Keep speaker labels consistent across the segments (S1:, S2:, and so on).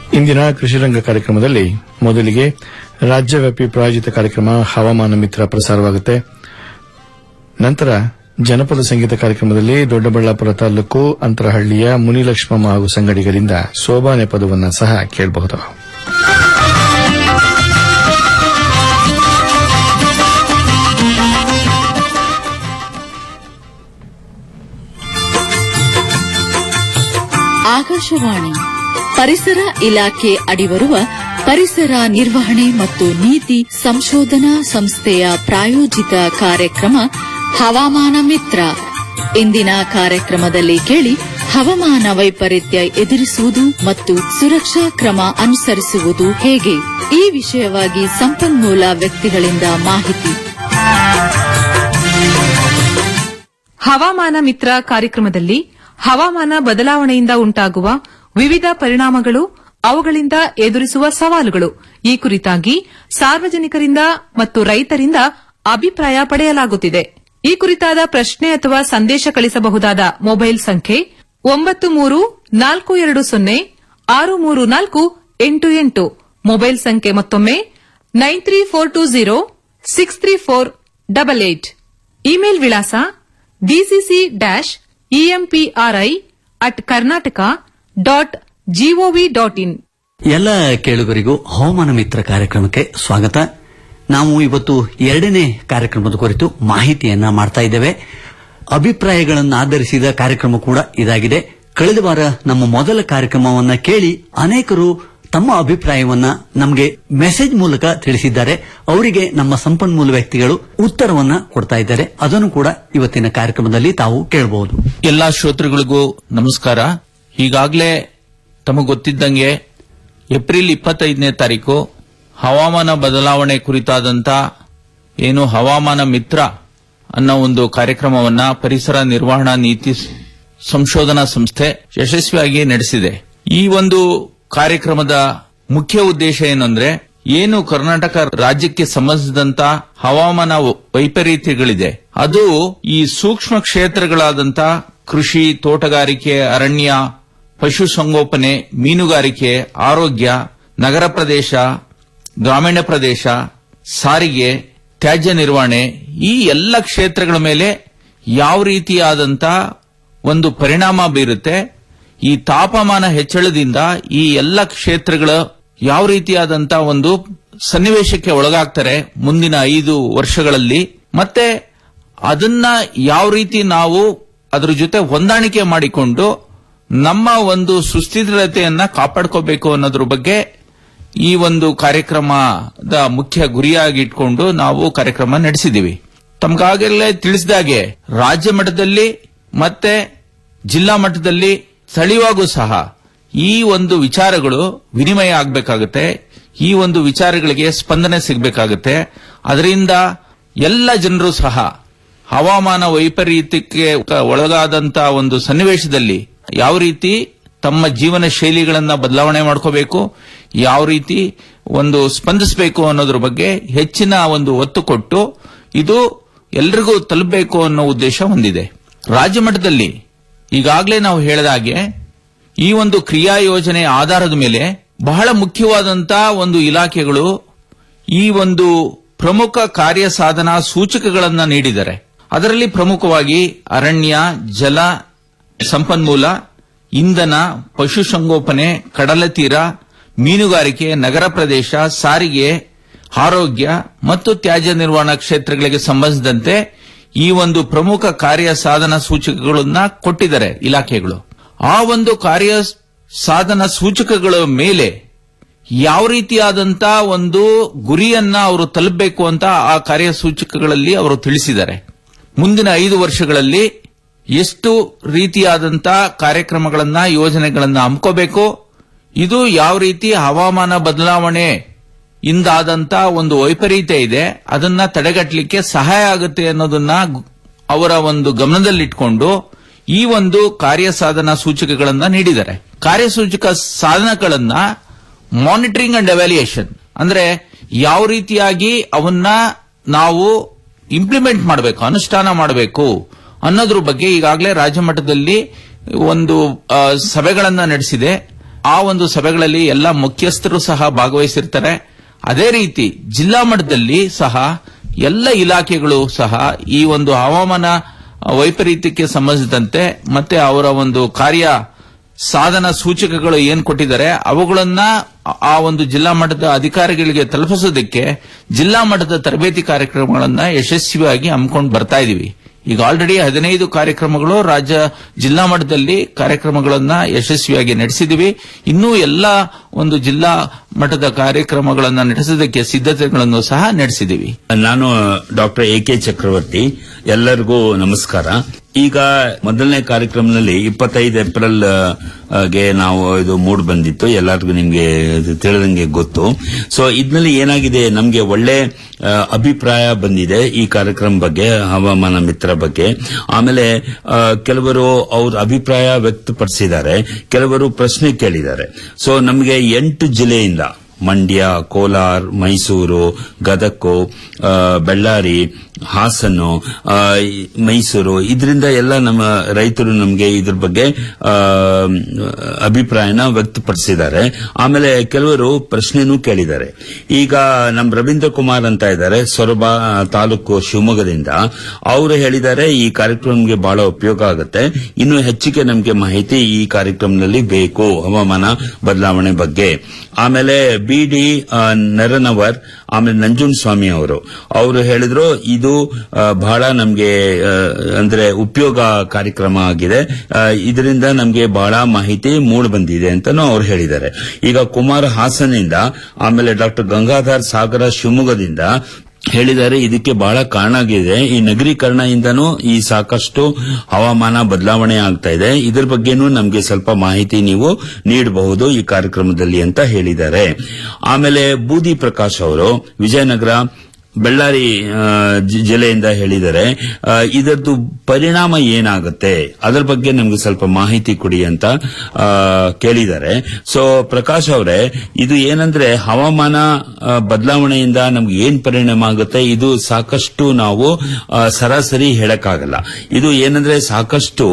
S1: ಇಂದಿನ ಕೃಷಿರಂಗ ಕಾರ್ಯಕ್ರಮದಲ್ಲಿ ಮೊದಲಿಗೆ ರಾಜ್ಯವ್ಯಾಪಿ ಪ್ರಾಯೋಜಿತ ಕಾರ್ಯಕ್ರಮ ಹವಾಮಾನ ಮಿತ್ರ ಪ್ರಸಾರವಾಗುತ್ತೆ ನಂತರ ಜನಪದ ಸಂಗೀತ ಕಾರ್ಯಕ್ರಮದಲ್ಲಿ ದೊಡ್ಡಬಳ್ಳಾಪುರ ತಾಲೂಕು ಅಂತರಹಳ್ಳಿಯ ಮುನಿಲಕ್ಷ್ಮಮ್ಮ ಹಾಗೂ ಸಂಗಡಿಗರಿಂದ ಸೋಬಾನೆ ಪದವನ್ನು ಸಹ ಕೇಳಬಹುದು
S2: ಆಕಾಶವಾಣಿ ಪರಿಸರ ಇಲಾಖೆ ಅಡಿಬರುವ ಪರಿಸರ ನಿರ್ವಹಣೆ ಮತ್ತು ನೀತಿ ಸಂಶೋಧನಾ ಸಂಸ್ಥೆಯ ಪ್ರಾಯೋಜಿತ ಕಾರ್ಯಕ್ರಮ ಹವಾಮಾನ ಮಿತ್ರ ಇಂದಿನ ಕಾರ್ಯಕ್ರಮದಲ್ಲಿ ಕೇಳಿ ಹವಾಮಾನ ವೈಪರೀತ್ಯ ಎದುರಿಸುವುದು ಮತ್ತು ಸುರಕ್ಷಾ ಕ್ರಮ ಅನುಸರಿಸುವುದು ಹೇಗೆ ಈ ವಿಷಯವಾಗಿ ಸಂಪನ್ಮೂಲ ವ್ಯಕ್ತಿಗಳಿಂದ ಮಾಹಿತಿ
S3: ಹವಾಮಾನ ಮಿತ್ರ ಕಾರ್ಯಕ್ರಮದಲ್ಲಿ ಹವಾಮಾನ ಬದಲಾವಣೆಯಿಂದ ಉಂಟಾಗುವ ವಿವಿಧ ಪರಿಣಾಮಗಳು ಅವುಗಳಿಂದ ಎದುರಿಸುವ ಸವಾಲುಗಳು ಈ ಕುರಿತಾಗಿ ಸಾರ್ವಜನಿಕರಿಂದ ಮತ್ತು ರೈತರಿಂದ ಅಭಿಪ್ರಾಯ ಪಡೆಯಲಾಗುತ್ತಿದೆ ಈ ಕುರಿತಾದ ಪ್ರಶ್ನೆ ಅಥವಾ ಸಂದೇಶ ಕಳಿಸಬಹುದಾದ ಮೊಬೈಲ್ ಸಂಖ್ಯೆ ಒಂಬತ್ತು ಮೂರು ನಾಲ್ಕು ಎರಡು ಸೊನ್ನೆ ಆರು ಮೂರು ನಾಲ್ಕು ಎಂಟು ಎಂಟು ಮೊಬೈಲ್ ಸಂಖ್ಯೆ ಮತ್ತೊಮ್ಮೆ nine three four two zero six three four double eight email ವಿಳಾಸ DCC dash EMPRI at Karnataka dot G O V dot in
S4: ಎಲ್ಲ ಕೇಳುಗರಿಗೂ ಹವಾಮಾನ ಮಿತ್ರ ಕಾರ್ಯಕ್ರಮಕ್ಕೆ ಸ್ವಾಗತ ನಾವು ಇವತ್ತು ಎರಡನೇ ಕಾರ್ಯಕ್ರಮದ ಕುರಿತು ಮಾಹಿತಿಯನ್ನ ಮಾಡ್ತಾ ಇದ್ದೇವೆ ಅಭಿಪ್ರಾಯಗಳನ್ನು ಆಧರಿಸಿದ ಕಾರ್ಯಕ್ರಮ ಕೂಡ ಇದಾಗಿದೆ ಕಳೆದ ವಾರ ನಮ್ಮ ಮೊದಲ ಕಾರ್ಯಕ್ರಮವನ್ನ ಕೇಳಿ ಅನೇಕರು ತಮ್ಮ ಅಭಿಪ್ರಾಯವನ್ನ ನಮಗೆ ಮೆಸೇಜ್ ಮೂಲಕ ತಿಳಿಸಿದ್ದಾರೆ ಅವರಿಗೆ ನಮ್ಮ ಸಂಪನ್ಮೂಲ ವ್ಯಕ್ತಿಗಳು ಉತ್ತರವನ್ನ ಕೊಡ್ತಾ ಇದ್ದಾರೆ ಅದನ್ನು ಕೂಡ ಇವತ್ತಿನ ಕಾರ್ಯಕ್ರಮದಲ್ಲಿ ತಾವು ಕೇಳಬಹುದು
S5: ಎಲ್ಲಾ ಶ್ರೋತೃಗಳಿಗೂ ನಮಸ್ಕಾರ ಈಗಾಗಲೇ ತಮಗೆ ಗೊತ್ತಿದ್ದಂಗೆ ಏಪ್ರಿಲ್ ಇಪ್ಪತ್ತೈದನೇ ತಾರೀಕು ಹವಾಮಾನ ಬದಲಾವಣೆ ಕುರಿತಾದಂತ ಏನು ಹವಾಮಾನ ಮಿತ್ರ ಅನ್ನೋ ಒಂದು ಕಾರ್ಯಕ್ರಮವನ್ನ ಪರಿಸರ ನಿರ್ವಹಣಾ ನೀತಿ ಸಂಶೋಧನಾ ಸಂಸ್ಥೆ ಯಶಸ್ವಿಯಾಗಿ ನಡೆಸಿದೆ ಈ ಒಂದು ಕಾರ್ಯಕ್ರಮದ ಮುಖ್ಯ ಉದ್ದೇಶ ಏನಂದ್ರೆ ಏನು ಕರ್ನಾಟಕ ರಾಜ್ಯಕ್ಕೆ ಸಂಬಂಧಿಸಿದಂತ ಹವಾಮಾನ ವೈಪರೀತ್ಯಗಳಿದೆ ಅದು ಈ ಸೂಕ್ಷ್ಮ ಕ್ಷೇತ್ರಗಳಾದಂತ ಕೃಷಿ ತೋಟಗಾರಿಕೆ ಅರಣ್ಯ ಪಶುಸಂಗೋಪನೆ ಮೀನುಗಾರಿಕೆ ಆರೋಗ್ಯ ನಗರ ಪ್ರದೇಶ ಗ್ರಾಮೀಣ ಪ್ರದೇಶ ಸಾರಿಗೆ ತ್ಯಾಜ್ಯ ನಿರ್ವಹಣೆ ಈ ಎಲ್ಲ ಕ್ಷೇತ್ರಗಳ ಮೇಲೆ ಯಾವ ರೀತಿಯಾದಂತ ಒಂದು ಪರಿಣಾಮ ಬೀರುತ್ತೆ ಈ ತಾಪಮಾನ ಹೆಚ್ಚಳದಿಂದ ಈ ಎಲ್ಲ ಕ್ಷೇತ್ರಗಳ ಯಾವ ರೀತಿಯಾದಂತ ಒಂದು ಸನ್ನಿವೇಶಕ್ಕೆ ಒಳಗಾಗ್ತಾರೆ ಮುಂದಿನ ಐದು ವರ್ಷಗಳಲ್ಲಿ ಮತ್ತೆ ಅದನ್ನ ಯಾವ ರೀತಿ ನಾವು ಅದರ ಜೊತೆ ಹೊಂದಾಣಿಕೆ ಮಾಡಿಕೊಂಡು ನಮ್ಮ ಒಂದು ಸುಸ್ಥಿರತೆಯನ್ನ ಕಾಪಾಡ್ಕೋಬೇಕು ಅನ್ನೋದ್ರ ಬಗ್ಗೆ ಈ ಒಂದು ಕಾರ್ಯಕ್ರಮದ ಮುಖ್ಯ ಗುರಿಯಾಗಿ ಇಟ್ಕೊಂಡು ನಾವು ಕಾರ್ಯಕ್ರಮ ನಡೆಸಿದ್ದೀವಿ ತಮ್ಗಾಗಲೇ ತಿಳಿಸಿದಾಗೆ ರಾಜ್ಯ ಮಟ್ಟದಲ್ಲಿ ಮತ್ತೆ ಜಿಲ್ಲಾ ಮಟ್ಟದಲ್ಲಿ ಸ್ಥಳೀಯವಾಗೂ ಸಹ ಈ ಒಂದು ವಿಚಾರಗಳು ವಿನಿಮಯ ಆಗಬೇಕಾಗುತ್ತೆ ಈ ಒಂದು ವಿಚಾರಗಳಿಗೆ ಸ್ಪಂದನೆ ಸಿಗಬೇಕಾಗುತ್ತೆ ಅದರಿಂದ ಎಲ್ಲ ಜನರು ಸಹ ಹವಾಮಾನ ವೈಪರೀತ್ಯಕ್ಕೆ ಒಳಗಾದಂತ ಒಂದು ಸನ್ನಿವೇಶದಲ್ಲಿ ಯಾವ ರೀತಿ ತಮ್ಮ ಜೀವನ ಶೈಲಿಗಳನ್ನ ಬದಲಾವಣೆ ಮಾಡ್ಕೋಬೇಕು ಯಾವ ರೀತಿ ಒಂದು ಸ್ಪಂದಿಸಬೇಕು ಅನ್ನೋದ್ರ ಬಗ್ಗೆ ಹೆಚ್ಚಿನ ಒಂದು ಒತ್ತು ಕೊಟ್ಟು ಇದು ಎಲ್ರಿಗೂ ತಲುಪಬೇಕು ಅನ್ನೋ ಉದ್ದೇಶ ಹೊಂದಿದೆ ರಾಜ್ಯ ಮಟ್ಟದಲ್ಲಿ ಈಗಾಗಲೇ ನಾವು ಹೇಳಿದ ಹಾಗೆ ಈ ಒಂದು ಕ್ರಿಯಾ ಯೋಜನೆ ಆಧಾರದ ಮೇಲೆ ಬಹಳ ಮುಖ್ಯವಾದಂತ ಒಂದು ಇಲಾಖೆಗಳು ಈ ಒಂದು ಪ್ರಮುಖ ಕಾರ್ಯ ಸಾಧನ ಸೂಚಕಗಳನ್ನ ನೀಡಿದ್ದಾರೆ ಅದರಲ್ಲಿ ಪ್ರಮುಖವಾಗಿ ಅರಣ್ಯ ಜಲ ಸಂಪನ್ಮೂಲ ಇಂಧನ ಪಶುಸಂಗೋಪನೆ ಕಡಲ ತೀರ ಮೀನುಗಾರಿಕೆ ನಗರ ಪ್ರದೇಶ ಸಾರಿಗೆ ಆರೋಗ್ಯ ಮತ್ತು ತ್ಯಾಜ್ಯ ನಿರ್ವಹಣಾ ಕ್ಷೇತ್ರಗಳಿಗೆ ಸಂಬಂಧಿಸಿದಂತೆ ಈ ಒಂದು ಪ್ರಮುಖ ಕಾರ್ಯ ಸಾಧನ ಸೂಚಕಗಳನ್ನ ಕೊಟ್ಟಿದ್ದಾರೆ ಇಲಾಖೆಗಳು ಆ ಒಂದು ಕಾರ್ಯ ಸಾಧನ ಸೂಚಕಗಳ ಮೇಲೆ ಯಾವ ರೀತಿಯಾದಂತ ಒಂದು ಗುರಿಯನ್ನ ಅವರು ತಲುಪಬೇಕು ಅಂತ ಆ ಕಾರ್ಯ ಸೂಚಕಗಳಲ್ಲಿ ಅವರು ತಿಳಿಸಿದ್ದಾರೆ ಮುಂದಿನ ಐದು ವರ್ಷಗಳಲ್ಲಿ ಎಷ್ಟು ರೀತಿಯಾದಂತ ಕಾರ್ಯಕ್ರಮಗಳನ್ನ ಯೋಜನೆಗಳನ್ನ ಹಮ್ಮಿಕೋಬೇಕು ಇದು ಯಾವ ರೀತಿ ಹವಾಮಾನ ಬದಲಾವಣೆ ಇಂದಾದಂತ ಒಂದು ವೈಪರೀತ್ಯ ಇದೆ ಅದನ್ನ ತಡೆಗಟ್ಟಲಿಕ್ಕೆ ಸಹಾಯ ಆಗುತ್ತೆ ಅನ್ನೋದನ್ನ ಅವರ ಒಂದು ಗಮನದಲ್ಲಿಟ್ಕೊಂಡು ಈ ಒಂದು ಕಾರ್ಯ ಸಾಧನ ಸೂಚಕಗಳನ್ನ ನೀಡಿದ್ದಾರೆ ಕಾರ್ಯಸೂಚಕ ಸಾಧನಗಳನ್ನ ಮಾನಿಟರಿಂಗ್ ಅಂಡ್ ಎವ್ಯಾಲ್ಯೂಯೇಷನ್ ಅಂದ್ರೆ ಯಾವ ರೀತಿಯಾಗಿ ಅವನ್ನ ನಾವು ಇಂಪ್ಲಿಮೆಂಟ್ ಮಾಡಬೇಕು ಅನುಷ್ಠಾನ ಮಾಡಬೇಕು ಅನ್ನೋದ್ರ ಬಗ್ಗೆ ಈಗಾಗಲೇ ರಾಜ್ಯ ಮಟ್ಟದಲ್ಲಿ ಒಂದು ಆ, ಸಭೆಗಳನ್ನ ನಡೆಸಿದೆ ಆ ಒಂದು ಸಭೆಗಳಲ್ಲಿ ಎಲ್ಲ ಮುಖ್ಯಸ್ಥರು ಸಹ ಭಾಗವಹಿಸಿರ್ತಾರೆ ಅದೇ ರೀತಿ ಜಿಲ್ಲಾ ಮಟ್ಟದಲ್ಲಿ ಸಹ ಎಲ್ಲ ಇಲಾಖೆಗಳು ಸಹ ಈ ಒಂದು ಹವಾಮಾನ ವೈಪರೀತ್ಯಕ್ಕೆ ಸಂಬಂಧಿಸಿದಂತೆ ಮತ್ತೆ ಅವರ ಒಂದು ಕಾರ್ಯ ಸಾಧನ ಸೂಚಕಗಳು ಏನ್ ಕೊಟ್ಟಿದ್ದಾರೆ ಅವುಗಳನ್ನ ಆ ಒಂದು ಜಿಲ್ಲಾ ಮಟ್ಟದ ಅಧಿಕಾರಿಗಳಿಗೆ ತಲುಪಿಸೋದಕ್ಕೆ ಜಿಲ್ಲಾ ಮಟ್ಟದ ತರಬೇತಿ ಕಾರ್ಯಕ್ರಮಗಳನ್ನ ಯಶಸ್ವಿಯಾಗಿ ಹಮ್ಮಿಕೊಂಡು ಬರ್ತಾ ಇದೀವಿ ಈಗ ಆಲ್ರೆಡಿ ಹದಿನೈದು ಕಾರ್ಯಕ್ರಮಗಳು ರಾಜ್ಯ ಜಿಲ್ಲಾ ಮಟ್ಟದಲ್ಲಿ ಕಾರ್ಯಕ್ರಮಗಳನ್ನ ಯಶಸ್ವಿಯಾಗಿ ನಡೆಸಿದಿವಿ ಇನ್ನೂ ಎಲ್ಲ ಒಂದು ಜಿಲ್ಲಾ ಮಟ್ಟದ ಕಾರ್ಯಕ್ರಮಗಳನ್ನ ನಡೆಸೋದಕ್ಕೆ ಸಿದ್ಧತೆಗಳನ್ನು ಸಹ ನಡೆಸಿದಿವಿ
S6: ನಾನು ಡಾಕ್ಟರ್ ಎ ಕೆ ಚಕ್ರವರ್ತಿ ಎಲ್ಲರಿಗೂ ನಮಸ್ಕಾರ ಈಗ ಮೊದಲನೇ ಕಾರ್ಯಕ್ರಮದಲ್ಲಿ ಇಪ್ಪತ್ತೈದು ಏಪ್ರಿಲ್ ಆ, ಗೆ ನಾವು ಇದು ಮೂಡ್ ಬಂದಿತ್ತು ಎಲ್ಲರಿಗೂ ನಿಮ್ಗೆ ಇದು ತಿಳಿದಂಗೆ ಗೊತ್ತು ಸೊ ಇದ್ರಲ್ಲಿ ಏನಾಗಿದೆ ನಮ್ಗೆ ಒಳ್ಳೆ ಆ, ಅಭಿಪ್ರಾಯ ಬಂದಿದೆ ಈ ಕಾರ್ಯಕ್ರಮ ಬಗ್ಗೆ ಹವಾಮಾನ ಮಿತ್ರ ಬಗ್ಗೆ ಆಮೇಲೆ ಆ, ಕೆಲವರು ಅವ್ರ ಅಭಿಪ್ರಾಯ ವ್ಯಕ್ತಪಡಿಸಿದ್ದಾರೆ ಕೆಲವರು ಪ್ರಶ್ನೆ ಕೇಳಿದ್ದಾರೆ ಸೊ ನಮಗೆ ಎಂಟು ಜಿಲ್ಲೆಯಿಂದ ಮಂಡ್ಯ ಕೋಲಾರ್ ಮೈಸೂರು ಗದಗು ಆ, ಬಳ್ಳಾರಿ ಹಾಸನ್ನು ಆ, ಈ ಮೈಸೂರು ಇದರಿಂದ ಎಲ್ಲ ನಮ್ಮ ರೈತರು ನಮಗೆ ಇದ್ರ ಬಗ್ಗೆ ಆ, ಅಭಿಪ್ರಾಯನ ವ್ಯಕ್ತಪಡಿಸಿದ್ದಾರೆ ಆಮೇಲೆ ಕೆಲವರು ಪ್ರಶ್ನೆನೂ ಕೇಳಿದ್ದಾರೆ ಈಗ ನಮ್ಮ ರವೀಂದ್ರ ಕುಮಾರ್ ಅಂತ ಇದ್ದಾರೆ ಸೊರಬ ತಾಲೂಕು ಶಿವಮೊಗ್ಗದಿಂದ ಅವರು ಹೇಳಿದ್ದಾರೆ ಈ ಕಾರ್ಯಕ್ರಮಕ್ಕೆ ಬಹಳ ಉಪಯೋಗ ಆಗುತ್ತೆ ಇನ್ನು ಹೆಚ್ಚಿಗೆ ನಮಗೆ ಮಾಹಿತಿ ಈ ಕಾರ್ಯಕ್ರಮದಲ್ಲಿ ಬೇಕು ಹವಾಮಾನ ಬದಲಾವಣೆ ಬಗ್ಗೆ ಆಮೇಲೆ ಬಿಡಿ ನರನವರ್ ಆಮೇಲೆ ನಂಜುನ್ ಸ್ವಾಮಿ ಅವರು ಅವರು ಹೇಳಿದ್ರು ಇದು ಆ, ಬಹಳ ನಮಗೆ ಅಂದ್ರೆ ಉಪಯೋಗ ಕಾರ್ಯಕ್ರಮ ಆಗಿದೆ ಆ, ಇದರಿಂದ ನಮಗೆ ಬಹಳ ಮಾಹಿತಿ ಮೂಡ್ ಬಂದಿದೆ ಅಂತಾನು ಅವ್ರು ಹೇಳಿದ್ದಾರೆ ಈಗ ಕುಮಾರ್ ಹಾಸನಿಂದ ಆಮೇಲೆ ಡಾಕ್ಟರ್ ಗಂಗಾಧರ್ ಸಾಗರ ಶಿವಮೊಗ್ಗದಿಂದ ಹೇಳಿದ್ದಾರೆ ಇದಕ್ಕೆ ಬಹಳ ಕಾರಣ ಆಗಿದೆ ಈ ನಗರೀಕರಣದಿಂದನೂ ಈ ಸಾಕಷ್ಟು ಹವಾಮಾನ ಬದಲಾವಣೆ ಆಗ್ತಾ ಇದೆ ಇದ್ರ ಬಗ್ಗೆನೂ ನಮಗೆ ಸ್ವಲ್ಪ ಮಾಹಿತಿ ನೀವು ನೀಡಬಹುದು ಈ ಕಾರ್ಯಕ್ರಮದಲ್ಲಿ ಅಂತ ಹೇಳಿದ್ದಾರೆ ಆಮೇಲೆ ಬೂದಿ ಪ್ರಕಾಶ್ ಅವರು ವಿಜಯನಗರ ಬಳ್ಳಾರಿ ಆ, ಜಿ- ಜಿಲ್ಲೆಯಿಂದ ಹೇಳಿದ್ದಾರೆ ಆ, ಇದರದ್ದು ಪರಿಣಾಮ ಏನಾಗುತ್ತೆ ಅದರ ಬಗ್ಗೆ ನಮಗೆ ಸ್ವಲ್ಪ ಮಾಹಿತಿ ಕೊಡಿ ಅಂತ ಆ, ಕೇಳಿದ್ದಾರೆ ಸೊ ಪ್ರಕಾಶ್ ಅವರೇ ಇದು ಏನಂದ್ರೆ ಹವಾಮಾನ ಆ, ಬದಲಾವಣೆಯಿಂದ ನಮ್ಗೆ ಏನ್ ಪರಿಣಾಮ ಆಗುತ್ತೆ ಇದು ಸಾಕಷ್ಟು ನಾವು ಆ, ಸರಾಸರಿ ಹೇಳಕ್ಕಾಗಲ್ಲ ಇದು ಏನಂದ್ರೆ ಸಾಕಷ್ಟು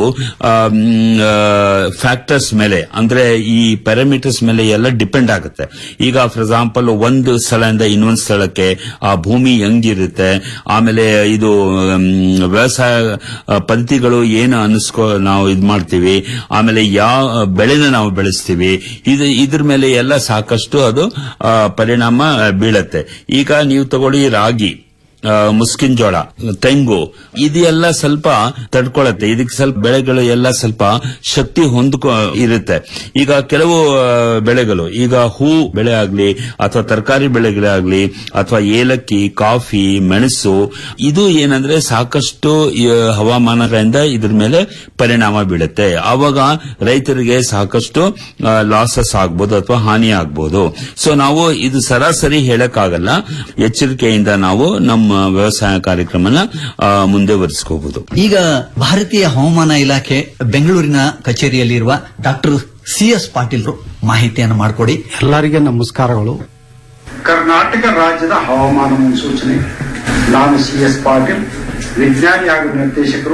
S6: ಫ್ಯಾಕ್ಟರ್ಸ್ ಮೇಲೆ ಅಂದ್ರೆ ಈ ಪ್ಯಾರಾಮೀಟರ್ಸ್ ಮೇಲೆ ಎಲ್ಲ ಡಿಪೆಂಡ್ ಆಗುತ್ತೆ ಈಗ ಫಾರ್ ಎಕ್ಸಾಂಪಲ್ ಒಂದು ಸ್ಥಳದಿಂದ ಇನ್ನೊಂದು ಸ್ಥಳಕ್ಕೆ ಆ ಭೂಮಿ ಹೆಂಗಿರುತ್ತೆ ಆಮೇಲೆ ಇದು ಮ್, ವ್ಯವಸಾಯ ಆ, ಪದ್ಧತಿಗಳು ಏನು ಅನಿಸ್ಕೊ ನಾವು ಇದು ಮಾಡ್ತೀವಿ ಆಮೇಲೆ ಯಾವ ಬೆಳೆನ ನಾವು ಬೆಳೆಸ್ತೀವಿ ಇದು ಇದ್ರ ಮೇಲೆ ಎಲ್ಲ ಸಾಕಷ್ಟು ಅದು ಆ, ಪರಿಣಾಮ ಬೀಳತ್ತೆ ಈಗ ನೀವು ತಗೊಳ್ಳಿ ರಾಗಿ ಆ, ಮುಸ್ಕಿನ್ ಜೋಳ ತೆಂಗು ಇದೆಲ್ಲ ಸ್ವಲ್ಪ ತಡ್ಕೊಳತ್ತೆ ಇದಕ್ಕೆ ಸ್ವಲ್ಪ ಬೆಳೆಗಳು ಎಲ್ಲ ಸ್ವಲ್ಪ ಶಕ್ತಿ ಹೊಂದ್ಕೊ ಇರುತ್ತೆ ಈಗ ಕೆಲವು ಆ, ಬೆಳೆಗಳು ಈಗ ಹೂ ಬೆಳೆ ಆಗ್ಲಿ ಅಥವಾ ತರಕಾರಿ ಬೆಳೆಗಳೇ ಆಗ್ಲಿ ಅಥವಾ ಏಲಕ್ಕಿ ಕಾಫಿ ಮೆಣಸು ಇದು ಏನಂದ್ರೆ ಸಾಕಷ್ಟು ಈ, ಹವಾಮಾನದಿಂದ ಇದ್ರ ಮೇಲೆ ಪರಿಣಾಮ ಬೀಳುತ್ತೆ ಆವಾಗ ರೈತರಿಗೆ ಸಾಕಷ್ಟು ಲಾಸಸ್ ಆಗ್ಬೋದು ಅಥವಾ ಹಾನಿ ಆಗ್ಬೋದು ಸೊ ನಾವು ಇದು ಸರಾಸರಿ ಹೇಳಕ್ಕಾಗಲ್ಲ ಎಚ್ಚರಿಕೆಯಿಂದ ನಾವು ನಮ್ಮ ವ್ಯವಸಾಯ ಕಾರ್ಯಕ್ರಮನ ಆ, ಮುಂದುವರಿಸ್ಕೋಬಹುದು
S4: ಈಗ ಭಾರತೀಯ ಹವಾಮಾನ ಇಲಾಖೆ ಬೆಂಗಳೂರಿನ ಕಚೇರಿಯಲ್ಲಿರುವ ಡಾಕ್ಟರ್ ಸಿ ಎಸ್ ಪಾಟೀಲ್ರು ಮಾಹಿತಿಯನ್ನು ಮಾಡಿಕೊಡಿ
S7: ಎಲ್ಲರಿಗೆ ನಮಸ್ಕಾರಗಳು
S8: ಕರ್ನಾಟಕ ರಾಜ್ಯದ ಹವಾಮಾನ ಮುನ್ಸೂಚನೆ ನಾನು ಸಿ ಎಸ್ ಪಾಟೀಲ್ ವಿಜ್ಞಾನಿ ಹಾಗೂ ನಿರ್ದೇಶಕರು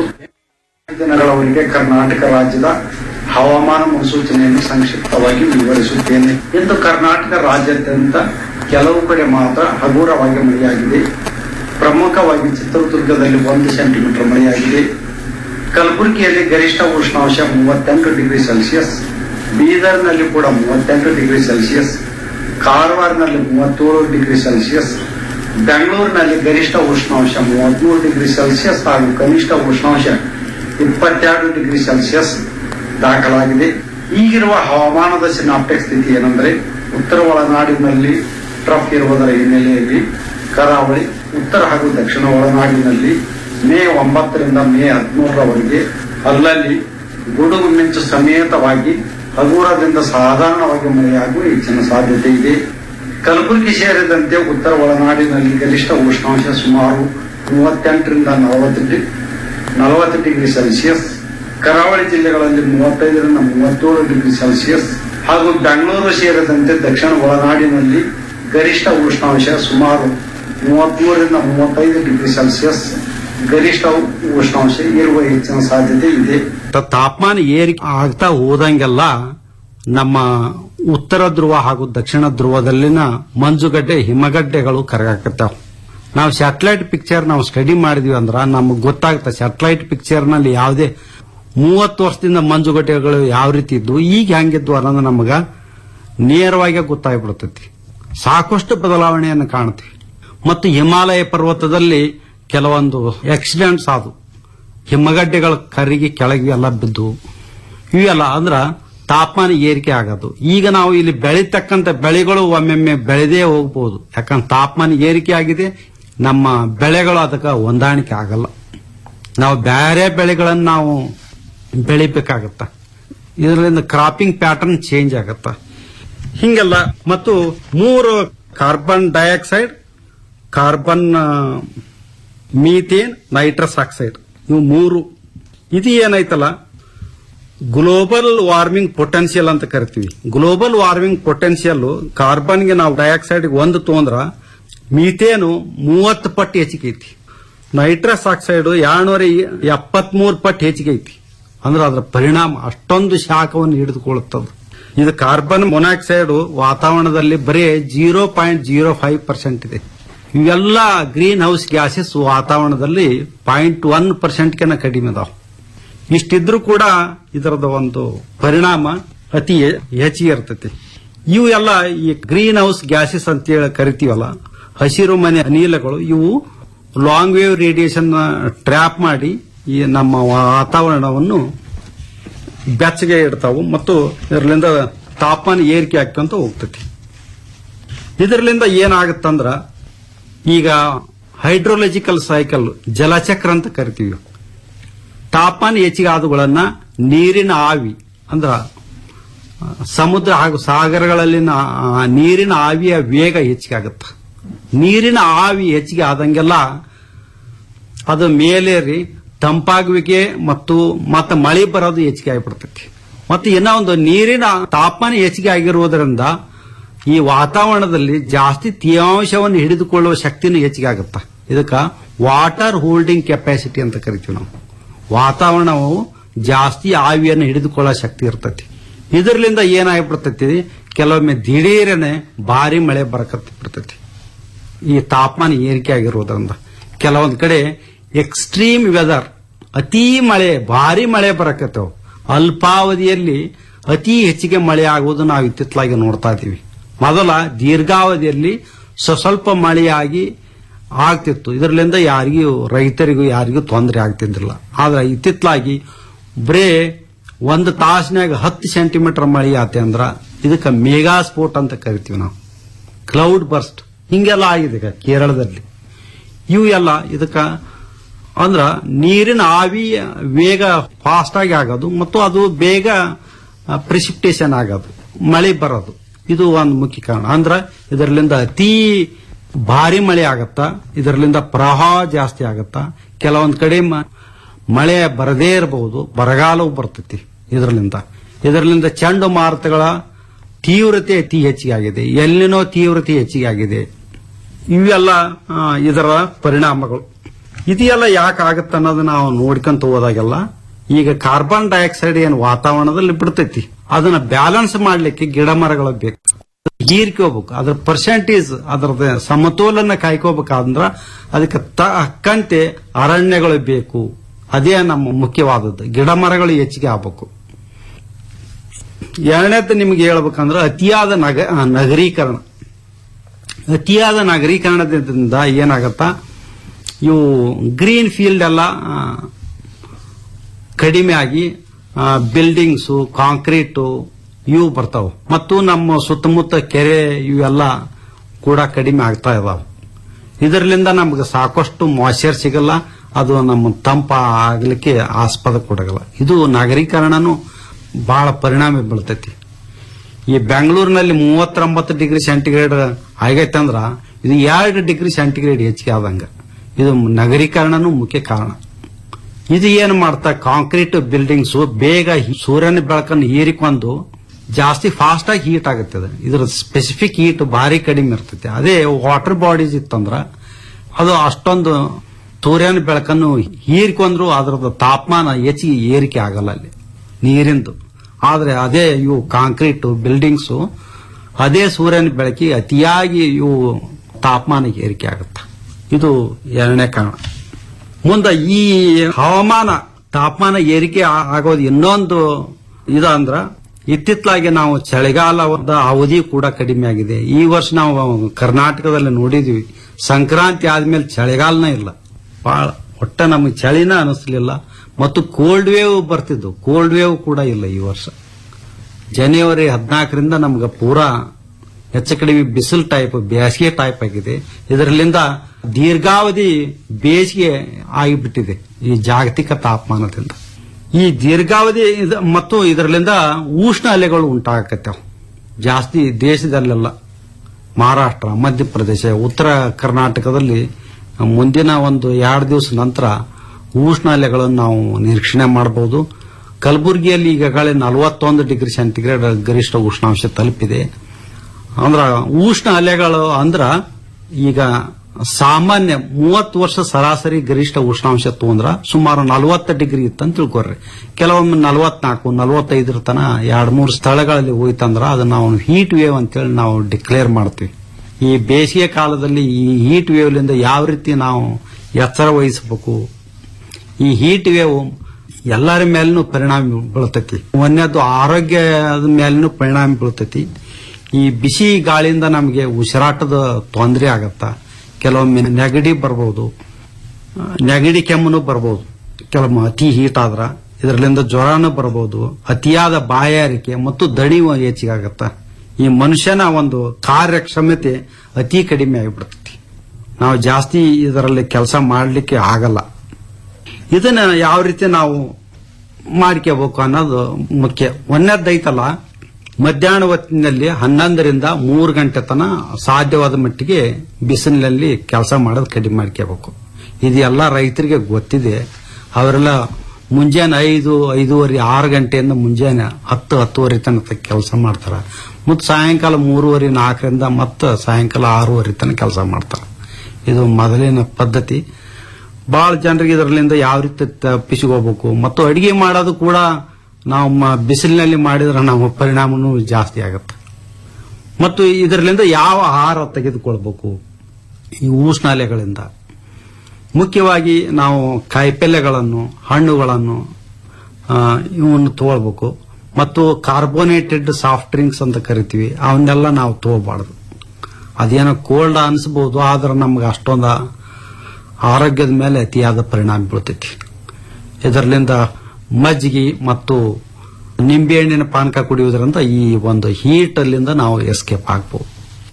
S8: ದಿನಗಳವರೆಗೆ ಕರ್ನಾಟಕ ರಾಜ್ಯದ ಹವಾಮಾನ ಮುನ್ಸೂಚನೆಯನ್ನು ಸಂಕ್ಷಿಪ್ತವಾಗಿ ವಿವರಿಸುತ್ತೇನೆ ಇಂದು ಕರ್ನಾಟಕ ರಾಜ್ಯಾದ್ಯಂತ ಕೆಲವು ಕಡೆ ಮಾತ್ರ ಹಗುರವಾಗಿ ಮಳೆಯಾಗಿದೆ ಪ್ರಮುಖವಾಗಿ ಚಿತ್ರದುರ್ಗದಲ್ಲಿ ಒಂದು ಸೆಂಟಿಮೀಟರ್ ಮಳೆಯಾಗಿದೆ ಕಲಬುರಗಿಯಲ್ಲಿ ಗರಿಷ್ಠ ಉಷ್ಣಾಂಶ ಮೂವತ್ತೆಂಟು ಡಿಗ್ರಿ ಸೆಲ್ಸಿಯಸ್ ಬೀದರ್ನಲ್ಲಿ ಕೂಡ ಮೂವತ್ತೆಂಟು ಡಿಗ್ರಿ ಸೆಲ್ಸಿಯಸ್ ಕಾರವಾರನಲ್ಲಿ ಮೂವತ್ತೇಳು ಡಿಗ್ರಿ ಸೆಲ್ಸಿಯಸ್ ಬೆಂಗಳೂರಿನಲ್ಲಿ ಗರಿಷ್ಠ ಉಷ್ಣಾಂಶ ಮೂವತ್ಮೂರು ಡಿಗ್ರಿ ಸೆಲ್ಸಿಯಸ್ ಹಾಗೂ ಕನಿಷ್ಠ ಉಷ್ಣಾಂಶ ಇಪ್ಪತ್ತೆರಡು ಡಿಗ್ರಿ ಸೆಲ್ಸಿಯಸ್ ದಾಖಲಾಗಿದೆ ಈಗಿರುವ ಹವಾಮಾನದ ಸಿನಾಪ್ಟಿಕ್ ಸ್ಥಿತಿ ಏನೆಂದರೆ ಉತ್ತರ ಒಳನಾಡಿನಲ್ಲಿ ಟ್ರಫ್ ಇರುವುದರ ಹಿನ್ನೆಲೆಯಲ್ಲಿ ಕರಾವಳಿ ಉತ್ತರ ಹಾಗೂ ದಕ್ಷಿಣ ಒಳನಾಡಿನಲ್ಲಿ ಮೇ ಒಂಬತ್ತರಿಂದ ಮೇ ಹದಿಮೂರರವರೆಗೆ ಅಲ್ಲಲ್ಲಿ ಗುಡುಗು ಮಿಂಚು ಸಮೇತವಾಗಿ ಹಗುರದಿಂದ ಸಾಧಾರಣವಾಗಿ ಮಳೆಯಾಗುವ ಹೆಚ್ಚಿನ ಸಾಧ್ಯತೆ ಇದೆ ಕಲಬುರಗಿ ಸೇರಿದಂತೆ ಉತ್ತರ ಒಳನಾಡಿನಲ್ಲಿ ಗರಿಷ್ಠ ಉಷ್ಣಾಂಶ ಸುಮಾರು ಮೂವತ್ತೆಂಟರಿಂದ ನಲವತ್ತು ಡಿ ನಲವತ್ತು ಡಿಗ್ರಿ ಸೆಲ್ಸಿಯಸ್ ಕರಾವಳಿ ಜಿಲ್ಲೆಗಳಲ್ಲಿ ಮೂವತ್ತೈದರಿಂದ ಮೂವತ್ತೇಳು ಡಿಗ್ರಿ ಸೆಲ್ಸಿಯಸ್ ಹಾಗೂ ಬೆಂಗಳೂರು ಸೇರಿದಂತೆ ದಕ್ಷಿಣ ಒಳನಾಡಿನಲ್ಲಿ ಗರಿಷ್ಠ ಉಷ್ಣಾಂಶ ಸುಮಾರು ಮೂವತ್ಮೂರರಿಂದ ಮೂವತ್ತೈದು ಡಿಗ್ರಿ ಸೆಲ್ಸಿಯಸ್ ಗರಿಷ್ಠ ಉಷ್ಣಾಂಶ ಇರುವ ಹೆಚ್ಚಿನ ಸಾಧ್ಯತೆ ಇದೆ
S7: ತ- ತಾಪಮಾನ ಏರಿಕೆ ಆಗ್ತಾ ಹೋದಂಗೆಲ್ಲ ನಮ್ಮ ಉತ್ತರ ಧ್ರುವ ಹಾಗೂ ದಕ್ಷಿಣ ಧ್ರುವದಲ್ಲಿನ ಮಂಜುಗಡ್ಡೆ ಹಿಮಗಡ್ಡೆಗಳು ಕರಗಾಕತ್ತಾವ ನಾವು ಸ್ಯಾಟಲೈಟ್ ಪಿಕ್ಚರ್ ನಾವು ಸ್ಟಡಿ ಮಾಡಿದ್ವಿ ಅಂದ್ರ ನಮಗೆ ಗೊತ್ತಾಗುತ್ತೆ ಸ್ಯಾಟಲೈಟ್ ಪಿಕ್ಚರ್ ನಲ್ಲಿ ಯಾವುದೇ ಮೂವತ್ತು ವರ್ಷದಿಂದ ಮಂಜುಗಡ್ಡೆಗಳು ಯಾವ ರೀತಿ ಇದ್ವು ಈಗ ಹೆಂಗಿದ್ವು ಅನ್ನೋದು ನಮಗ ನೇರವಾಗಿ ಗೊತ್ತಾಗ್ಬಿಡ್ತೈತಿ ಸಾಕಷ್ಟು ಬದಲಾವಣೆಯನ್ನು ಕಾಣ್ತೀವಿ ಮತ್ತು ಹಿಮಾಲಯ ಪರ್ವತದಲ್ಲಿ ಕೆಲವೊಂದು ಆಕ್ಸಿಡೆಂಟ್ಸ್ ಆದವು ಹಿಮಗಡ್ಡೆಗಳ ಕರಿಗೆ ಕೆಳಗೆ ಎಲ್ಲ ಬಿದ್ದು ಇವೆಲ್ಲ ಅಂದ್ರ ತಾಪಮಾನ ಏರಿಕೆ ಆಗೋದು ಈಗ ನಾವು ಇಲ್ಲಿ ಬೆಳಿತಕ್ಕಂತ ಬೆಳೆಗಳು ಒಮ್ಮೆಮ್ಮೆ ಬೆಳೆದೇ ಹೋಗ್ಬೋದು ಯಾಕಂದ್ರೆ ತಾಪಮಾನ ಏರಿಕೆ ಆಗಿದೆ ನಮ್ಮ ಬೆಳೆಗಳು ಅದಕ್ಕೆ ಹೊಂದಾಣಿಕೆ ಆಗಲ್ಲ ನಾವು ಬೇರೆ ಬೆಳೆಗಳನ್ನು ನಾವು ಬೆಳಿಬೇಕಾಗತ್ತ ಇದರಿಂದ ಕ್ರಾಪಿಂಗ್ ಪ್ಯಾಟರ್ನ್ ಚೇಂಜ್ ಆಗತ್ತ ಹಿಂಗೆಲ್ಲ ಮತ್ತು ಮೂರು carbon dioxide carbon methane nitrous oxide ಇವು ಮೂರು ಇದು ಏನೈತಲ್ಲ ಗ್ಲೋಬಲ್ ವಾರ್ಮಿಂಗ್ ಪೊಟೆನ್ಶಿಯಲ್ ಅಂತ ಕರಿತೀವಿ ಗ್ಲೋಬಲ್ ವಾರ್ಮಿಂಗ್ ಪೊಟೆನ್ಶಿಯಲ್ ಕಾರ್ಬನ್ಗೆ ನಾವು ಡೈಆಕ್ಸೈಡ್ ಒಂದು ತೊಂದ್ರ ಮೀಥೇನು ಮೂವತ್ತು ಪಟ್ಟು ಹೆಚ್ಚಿಗೆ ಐತಿ ನೈಟ್ರಸ್ ಆಕ್ಸೈಡ್ ಎರಡ್ನೂರ ಎಪ್ಪತ್ಮೂರು ಪಟ್ಟು ಹೆಚ್ಚಿಗೆ ಐತಿ ಅಂದ್ರೆ ಅದರ ಪರಿಣಾಮ ಅಷ್ಟೊಂದು ಶಾಖವನ್ನು ಹಿಡಿದುಕೊಳ್ಳುತ್ತದೆ ಇದು ಕಾರ್ಬನ್ ಮೊನಾಕ್ಸೈಡ್ ವಾತಾವರಣದಲ್ಲಿ ಬರೀ zero point zero five percent ಇದೆ ಇವೆಲ್ಲ ಗ್ರೀನ್ ಹೌಸ್ ಗ್ಯಾಸಸ್ ವಾತಾವರಣದಲ್ಲಿ ಪಾಯಿಂಟ್ ಒನ್ ಪರ್ಸೆಂಟ್ಗೆನ ಕಡಿಮೆ ಅದಾವ ಇಷ್ಟಿದ್ರೂ ಕೂಡ ಇದರದ ಒಂದು ಪರಿಣಾಮ ಅತಿ ಹೆ- ಹೆಚ್ಚಿಗೆ ಇರ್ತೈತಿ ಇವು ಎಲ್ಲ ಈ ಗ್ರೀನ್ ಹೌಸ್ ಗ್ಯಾಸಸ್ ಅಂತ ಹೇಳಿ ಕರಿತೀವಲ್ಲ ಹಸಿರು ಮನೆ ಅನಿಲಗಳು ಇವು ಲಾಂಗ್ ವೇವ್ ರೇಡಿಯೇಷನ್ ಟ್ರ್ಯಾಪ್ ಮಾಡಿ ಈ ನಮ್ಮ ವಾತಾವರಣವನ್ನು ಬೆಚ್ಚಗೆ ಇಡ್ತಾವು ಮತ್ತು ಇದರಿಂದ ತಾಪಮಾನ ಏರಿಕೆ ಆಗ್ತಂತ ಹೋಗ್ತೈತಿ ಇದರಿಂದ ಏನಾಗುತ್ತಂದ್ರ ಈಗ ಹೈಡ್ರೋಲಜಿಕಲ್ ಸೈಕಲ್ ಜಲಚಕ್ರ ಅಂತ ಕರಿತೀವಿ ತಾಪಮಾನ ಹೆಚ್ಚಿಗೆ ಆದವುಗಳನ್ನ ನೀರಿನ ಆವಿ ಅಂದ್ರ ಆ, ಸಮುದ್ರ ಹಾಗೂ ಸಾಗರಗಳಲ್ಲಿನ ಆ, ನೀರಿನ ಆವಿಯ ವೇಗ ಹೆಚ್ಚಿಗೆ ಆಗುತ್ತೆ ನೀರಿನ ಆವಿ ಹೆಚ್ಚಿಗೆ ಆದಂಗೆಲ್ಲ ಅದು ಮೇಲೇರಿ ತಂಪಾಗುವಿಕೆ ಮತ್ತು ಮತ್ತೆ ಮಳೆ ಬರೋದು ಹೆಚ್ಚಿಗೆ ಆಗಿಬಿಡ್ತೈತಿ ಮತ್ತೆ ಇನ್ನೂ ಒಂದು ನೀರಿನ ತಾಪಮಾನ ಹೆಚ್ಚಿಗೆ ಆಗಿರುವುದರಿಂದ ಈ ವಾತಾವರಣದಲ್ಲಿ ಜಾಸ್ತಿ ತೇವಾಂಶವನ್ನು ಹಿಡಿದುಕೊಳ್ಳುವ ಶಕ್ತಿನೂ ಹೆಚ್ಚಿಗೆ ಆಗುತ್ತೆ ಇದಕ್ಕ ವಾಟರ್ ಹೋಲ್ಡಿಂಗ್ ಕೆಪಾಸಿಟಿ ಅಂತ ಕರಿತೀವಿ ನಾವು ವಾತಾವರಣವು ಜಾಸ್ತಿ ಆವಿಯನ್ನು ಹಿಡಿದುಕೊಳ್ಳೋ ಶಕ್ತಿ ಇರ್ತೈತಿ ಇದರಿಂದ ಏನಾಗ್ಬಿಡ್ತೈತಿ ಕೆಲವೊಮ್ಮೆ ದಿಢೀರನೆ ಭಾರಿ ಮಳೆ ಬರಕತ್ತಿ ಬಿಡ್ತೈತಿ ಈ ತಾಪಮಾನ ಏರಿಕೆ ಆಗಿರೋದ್ರಿಂದ ಕೆಲವೊಂದ್ ಕಡೆ ಎಕ್ಸ್ಟ್ರೀಮ್ ವೆದರ್ ಅತಿ ಮಳೆ ಭಾರಿ ಮಳೆ ಬರಕತ್ತೇವು ಅಲ್ಪಾವಧಿಯಲ್ಲಿ ಅತಿ ಹೆಚ್ಚಿಗೆ ಮಳೆ ಆಗುವುದು ನಾವು ಇತ್ತಿತ್ತಲಾಗಿ ನೋಡ್ತಾ ಇದ್ದೀವಿ ಮೊದಲ ದೀರ್ಘಾವಧಿಯಲ್ಲಿ ಸ್ವ- ಸ್ವಲ್ಪ ಮಳೆಯಾಗಿ ಆಗ್ತಿತ್ತು ಇದರಿಂದ ಯಾರಿಗೂ ರೈತರಿಗೂ ಯಾರಿಗೂ ತೊಂದರೆ ಆಗ್ತಿದ್ದಿಲ್ಲ ಆದ್ರೆ ಇತ್ತಿತ್ತಲಾಗಿ ಬರೇ ಒಂದು ತಾಸಿನಾಗ ಹತ್ತು ಸೆಂಟಿಮೀಟರ್ ಮಳೆ ಆತೆ ಅಂದ್ರ ಇದಕ್ಕೆ ಮೇಗಾ ಸ್ಫೋಟ್ ಅಂತ ಕರಿತೀವಿ ನಾವು ಕ್ಲೌಡ್ ಬರ್ಸ್ಟ್ ಹಿಂಗೆಲ್ಲ ಆಗಿದೆ ಈಗ ಕೇರಳದಲ್ಲಿ ಇವು ಎಲ್ಲ ಇದಕ್ಕ ಅಂದ್ರ ನೀರಿನ ಆವಿ ವೇಗ ಫಾಸ್ಟ್ ಆಗಿ ಆಗೋದು ಮತ್ತು ಅದು ಬೇಗ ಪ್ರಿಸಿಪ್ಟೇಷನ್ ಆಗೋದು ಮಳೆ ಬರೋದು ಇದು ಒಂದು ಮುಖ್ಯ ಕಾರಣ ಅಂದ್ರ ಇದರಲ್ಲಿಂದ ಅತಿ ಭಾರಿ ಮಳೆ ಆಗತ್ತ ಇದರಲ್ಲಿಂದ ಪ್ರವಾಹ ಜಾಸ್ತಿ ಆಗತ್ತ ಕೆಲವೊಂದ್ ಕಡೆ ಮ- ಮಳೆ ಬರದೇ ಇರಬಹುದು ಬರಗಾಲವು ಬರ್ತೈತಿ ಇದರಲ್ಲಿಂದ ಇದರಲ್ಲಿಂದ ಚಂಡಮಾರುತಗಳ ತೀವ್ರತೆ ಅತಿ ಹೆಚ್ಚಿಗೆ ಆಗಿದೆ ಎಲ್ಲಿನೋ ತೀವ್ರತೆ ಹೆಚ್ಚಿಗೆ ಆಗಿದೆ ಇವೆಲ್ಲ ಆ, ಇದರ ಪರಿಣಾಮಗಳು ಇದೆಲ್ಲ ಯಾಕೆ ಆಗತ್ತೆ ಅನ್ನೋದು ನಾವು ನೋಡ್ಕೊಂತ ಹೋದಾಗೆಲ್ಲ ಈಗ ಕಾರ್ಬನ್ ಡೈಆಕ್ಸೈಡ್ ಏನು ವಾತಾವರಣದಲ್ಲಿ ಬಿಡ್ತೈತಿ ಅದನ್ನ ಬ್ಯಾಲೆನ್ಸ್ ಮಾಡ್ಲಿಕ್ಕೆ ಗಿಡ ಮರಗಳು ಬೇಕು ಹೀರ್ಕೋಬೇಕು ಅದ್ರ ಪರ್ಸೆಂಟೇಜ್ ಅದರದ ಸಮತೋಲನ ಕಾಯ್ಕೋಬೇಕಾದ್ರ ಅದಕ್ಕೆ ತಕ್ಕಂತೆ ಅರಣ್ಯಗಳು ಬೇಕು ಅದೇ ನಮ್ಮ ಮುಖ್ಯವಾದದ್ದು ಗಿಡ ಮರಗಳು ಹೆಚ್ಚಿಗೆ ಆಗ್ಬೇಕು ಎರಡನೇದು ನಿಮ್ಗೆ ಹೇಳ್ಬೇಕಂದ್ರೆ ಅತಿಯಾದ ನಗ ಆ, ನಗರೀಕರಣ ಅತಿಯಾದ ನಗರೀಕರಣದಿಂದ ಏನಾಗತ್ತ ಇವು ಗ್ರೀನ್ ಫೀಲ್ಡ್ ಎಲ್ಲ ಆ, ಕಡಿಮೆ ಆಗಿ ಬಿಲ್ಡಿಂಗ್ಸು ಕಾಂಕ್ರೀಟು ಇವು ಬರ್ತಾವ ಮತ್ತು ನಮ್ಮ ಸುತ್ತಮುತ್ತ ಕೆರೆ ಇವೆಲ್ಲ ಕೂಡ ಕಡಿಮೆ ಆಗ್ತಾ ಇದಾವೆ ಇದರಿಂದ ನಮ್ಗೆ ಸಾಕಷ್ಟು ಮಾಯ್ಚರ್ ಸಿಗಲ್ಲ ಅದು ನಮ್ಮ ತಂಪ ಆಗ್ಲಿಕ್ಕೆ ಆಸ್ಪದ ಕೊಡಗಲ್ಲ ಇದು ನಗರೀಕರಣನು ಬಹಳ ಪರಿಣಾಮ ಬೀಳ್ತೈತಿ ಈ ಬೆಂಗಳೂರಿನಲ್ಲಿ ಮೂವತ್ತೊಂಬತ್ತು ಡಿಗ್ರಿ ಸೆಂಟಿಗ್ರೇಡ್ ಆಗೈತೆ ಅಂದ್ರ ಇದು ಎರಡು ಡಿಗ್ರಿ ಸೆಂಟಿಗ್ರೇಡ್ ಹೆಚ್ಚಿಗೆ ಆದಂಗ ಇದು ನಗರೀಕರಣನೂ ಮುಖ್ಯ ಕಾರಣ ಇದು ಏನು ಮಾಡ್ತಾ ಕಾಂಕ್ರೀಟ್ ಬಿಲ್ಡಿಂಗ್ಸ್ ಬೇಗ ಹಿ- ಸೂರ್ಯನ ಬೆಳಕನ್ನು ಹೀರಿಕೊಂಡು ಜಾಸ್ತಿ ಫಾಸ್ಟ್ ಆಗಿ ಹೀಟ್ ಆಗುತ್ತೆ ಅದು. ಇದ್ರ ಸ್ಪೆಸಿಫಿಕ್ ಹೀಟ್ ಭಾರಿ ಕಡಿಮೆ ಇರ್ತೈತೆ ಅದೇ ವಾಟರ್ ಬಾಡೀಸ್ ಇತ್ತಂದ್ರ ಅದು ಅಷ್ಟೊಂದು ಸೂರ್ಯನ ಬೆಳಕನ್ನು ಹೀರಿಕೊಂಡ್ರು ಅದರದ ತಾಪಮಾನ ಹೆಚ್ಚಿಗೆ ಏರಿಕೆ ಆಗಲ್ಲ ಅಲ್ಲಿ ನೀರಿಂದು ಆದ್ರೆ ಅದೇ ಇವು ಕಾಂಕ್ರೀಟ್ ಬಿಲ್ಡಿಂಗ್ಸು ಅದೇ ಸೂರ್ಯನ ಬೆಳಕಿಗೆ ಅತಿಯಾಗಿ ಇವು ತಾಪಮಾನ ಏರಿಕೆ ಆಗುತ್ತೆ ಇದು ಎರಡನೇ ಕಾರಣ ಮುಂದೆ ಈ ಹವಾಮಾನ ತಾಪಮಾನ ಏರಿಕೆ ಆ- ಆಗೋದು ಇನ್ನೊಂದು ಇದು ಅಂದ್ರ ಇತ್ತಿತ್ತಲಾಗಿ ನಾವು ಚಳಿಗಾಲದ ಅವಧಿ ಕೂಡ ಕಡಿಮೆ ಆಗಿದೆ ಈ ವರ್ಷ ನಾವು ಕರ್ನಾಟಕದಲ್ಲಿ ನೋಡಿದ್ವಿ ಸಂಕ್ರಾಂತಿ ಆದ್ಮೇಲೆ ಚಳಿಗಾಲನೇ ಇಲ್ಲ ಬಹಳ ಒಟ್ಟ ನಮಗೆ ಚಳಿನ ಅನಿಸ್ಲಿಲ್ಲ ಮತ್ತು ಕೋಲ್ಡ್ ವೇವ್ ಬರ್ತಿದ್ದು ಕೋಲ್ಡ್ ವೇವ್ ಕೂಡ ಇಲ್ಲ ಈ ವರ್ಷ ಜನವರಿ ಹದಿನಾಲ್ಕರಿಂದ ನಮ್ಗೆ ಪೂರಾ ಹೆಚ್ಚು ಕಡಿಮೆ ಬಿಸಿಲು ಟೈಪ್ ಬೇಸಿಗೆ ಟೈಪ್ ಆಗಿದೆ ಇದರಲ್ಲಿಂದ ದೀರ್ಘಾವಧಿ ಬೇಸಿಗೆ ಆಗಿಬಿಟ್ಟಿದೆ ಈ ಜಾಗತಿಕ ತಾಪಮಾನದಿಂದ ಈ ದೀರ್ಘಾವಧಿ ಇದ- ಮತ್ತು ಇದರಲ್ಲಿಂದ ಉಷ್ಣ ಅಲೆಗಳು ಉಂಟಾಗತ್ತವೆ ಜಾಸ್ತಿ ದೇಶದಲ್ಲೆಲ್ಲ ಮಹಾರಾಷ್ಟ್ರ ಮಧ್ಯಪ್ರದೇಶ ಉತ್ತರ ಕರ್ನಾಟಕದಲ್ಲಿ ಮುಂದಿನ ಒಂದು ಎರಡು ದಿವಸ ನಂತರ ಉಷ್ಣ ಅಲೆಗಳನ್ನು ನಾವು ನಿರೀಕ್ಷಣೆ ಮಾಡಬಹುದು ಕಲಬುರಗಿಯಲ್ಲಿ ಈಗಾಗಲೇ ನಲವತ್ತೊಂದು ಡಿಗ್ರಿ ಸೆಂಟಿಗ್ರೇಡ್ ಗರಿಷ್ಠ ಉಷ್ಣಾಂಶ ತಲುಪಿದೆ ಅಂದ್ರ ಉಷ್ಣ ಅಲೆಗಳು ಅಂದ್ರ ಈಗ ಸಾಮಾನ್ಯ ಮೂವತ್ತು ವರ್ಷ ಸರಾಸರಿ ಗರಿಷ್ಠ ಉಷ್ಣಾಂಶ ತಗೊಂಡ್ರ ಸುಮಾರು ನಲವತ್ತು ಡಿಗ್ರಿ ಇತ್ತಂತ ತಿಳ್ಕೊರ್ರಿ ಕೆಲವೊಮ್ಮೆ ನಲವತ್ನಾಲ್ಕು ನಲವತ್ತೈದರ ತನ ಎರಡ್ ಮೂರು ಸ್ಥಳಗಳಲ್ಲಿ ಹೋಯ್ತಂದ್ರ ಅದನ್ನ ನಾವು ಹೀಟ್ ವೇವ್ ಅಂತೇಳಿ ನಾವು ಡಿಕ್ಲೇರ್ ಮಾಡ್ತೀವಿ ಈ ಬೇಸಿಗೆ ಕಾಲದಲ್ಲಿ ಈ ಹೀಟ್ ವೇವ್ಲಿಂದ ಯಾವ ರೀತಿ ನಾವು ಎಚ್ಚರ ವಹಿಸಬೇಕು ಈ ಹೀಟ್ ವೇವ್ ಎಲ್ಲರ ಮೇಲೂ ಪರಿಣಾಮ ಬೀಳ್ತೈತಿ ಒಂದನೇದು ಆರೋಗ್ಯದ ಮೇಲೂ ಪರಿಣಾಮ ಬೀಳ್ತೈತಿ ಈ ಬಿಸಿ ಗಾಳಿಯಿಂದ ನಮಗೆ ಉಸಿರಾಟದ ತೊಂದರೆ ಆಗತ್ತ ಕೆಲವೊಮ್ಮೆ ನೆಗಡಿ ಬರ್ಬೋದು ಆ, ನೆಗಡಿ ಕೆಮ್ಮನು ಬರ್ಬೋದು ಕೆಲವೊಮ್ಮೆ ಅತಿ ಹೀಟ್ ಆದ್ರ ಇದರಲ್ಲಿಂದ ಜ್ವರನೂ ಬರ್ಬೋದು ಅತಿಯಾದ ಬಾಯಾರಿಕೆ ಮತ್ತು ದಣಿವು ಹೆಚ್ಚಿಗಾಗತ್ತ ಈ ಮನುಷ್ಯನ ಒಂದು ಕಾರ್ಯಕ್ಷಮತೆ ಅತಿ ಕಡಿಮೆ ಆಗಿಬಿಡ್ತೈತಿ ನಾವು ಜಾಸ್ತಿ ಇದರಲ್ಲಿ ಕೆಲಸ ಮಾಡಲಿಕ್ಕೆ ಆಗಲ್ಲ ಇದನ್ನ ಯಾವ ರೀತಿ ನಾವು ಮಾಡ್ಕೋಬೇಕು ಅನ್ನೋದು ಮುಖ್ಯ ಒಂದನೇದೈತಲ್ಲ ಮಧ್ಯಾಹ್ನ ಹೊತ್ತಿನಲ್ಲಿ ಹನ್ನೊಂದರಿಂದ ಮೂರು ಗಂಟೆ ತನ ಸಾಧ್ಯವಾದ ಮಟ್ಟಿಗೆ ಬಿಸಿಲಿನಲ್ಲಿ ಕೆಲಸ ಮಾಡೋದು ಕಡಿಮೆ ಮಾಡ್ಕೋಬೇಕು ಇದು ಎಲ್ಲ ರೈತರಿಗೆ ಗೊತ್ತಿದೆ ಅವರೆಲ್ಲ ಮುಂಜಾನೆ ಐದು ಐದೂವರೆ ಆರು ಗಂಟೆಯಿಂದ ಮುಂಜಾನೆ ಹತ್ತು ಹತ್ತುವರೆ ತನಕ ಕೆಲಸ ಮಾಡ್ತಾರ ಮತ್ತು ಸಾಯಂಕಾಲ ಮೂರುವರೆ ನಾಲ್ಕರಿಂದ ಮತ್ತೆ ಸಾಯಂಕಾಲ ಆರೂವರೆ ತನಕ ಕೆಲಸ ಮಾಡ್ತಾರ ಇದು ಮೊದಲಿನ ಪದ್ಧತಿ ಬಹಳ ಜನರಿಗೆ ಇದರಲ್ಲಿಂದ ಯಾವ ರೀತಿ ತಪ್ಪಿಸಿಕೋಬೇಕು ಮತ್ತು ಅಡಿಗೆ ಮಾಡೋದು ಕೂಡ ನಾವು ಮ- ಬಿಸಿಲಿನಲ್ಲಿ ಮಾಡಿದ್ರೆ ನಮ್ಮ ಪರಿಣಾಮನೂ ಜಾಸ್ತಿ ಆಗುತ್ತೆ ಮತ್ತು ಇದರಲ್ಲಿಂದ ಯಾವ ಆಹಾರ ತೆಗೆದುಕೊಳ್ಬೇಕು ಈ ಉಷ್ಣಾಲೆಗಳಿಂದ ಮುಖ್ಯವಾಗಿ ನಾವು ಕಾಯಿಪಲ್ಯಗಳನ್ನು ಹಣ್ಣುಗಳನ್ನು ಆ, ಇವನ್ನು ತಗೊಳ್ಬೇಕು ಮತ್ತು ಕಾರ್ಬೋನೇಟೆಡ್ ಸಾಫ್ಟ್ ಡ್ರಿಂಕ್ಸ್ ಅಂತ ಕರಿತೀವಿ ಅವನ್ನೆಲ್ಲ ನಾವು ತಗೋಬಾರ್ದು ಅದೇನೋ ಕೋಲ್ಡ್ ಅನಿಸ್ಬೋದು ಆದ್ರೆ ನಮ್ಗೆ ಅಷ್ಟೊಂದು ಆರೋಗ್ಯದ ಮೇಲೆ ಅತಿಯಾದ ಪರಿಣಾಮ ಬೀಳ್ತೈತಿ ಇದರಲ್ಲಿಂದ ಮಜ್ಜಿಗೆ ಮತ್ತು ನಿಂಬೆಹಣ್ಣಿನ ಪಾನಕ ಕುಡಿಯುವುದರಿಂದ ಈ ಒಂದು ಹೀಟ್ ಅಲ್ಲಿಂದ ನಾವು ಎಸ್ಕೇಪ್ ಆಗ್ಬೋದು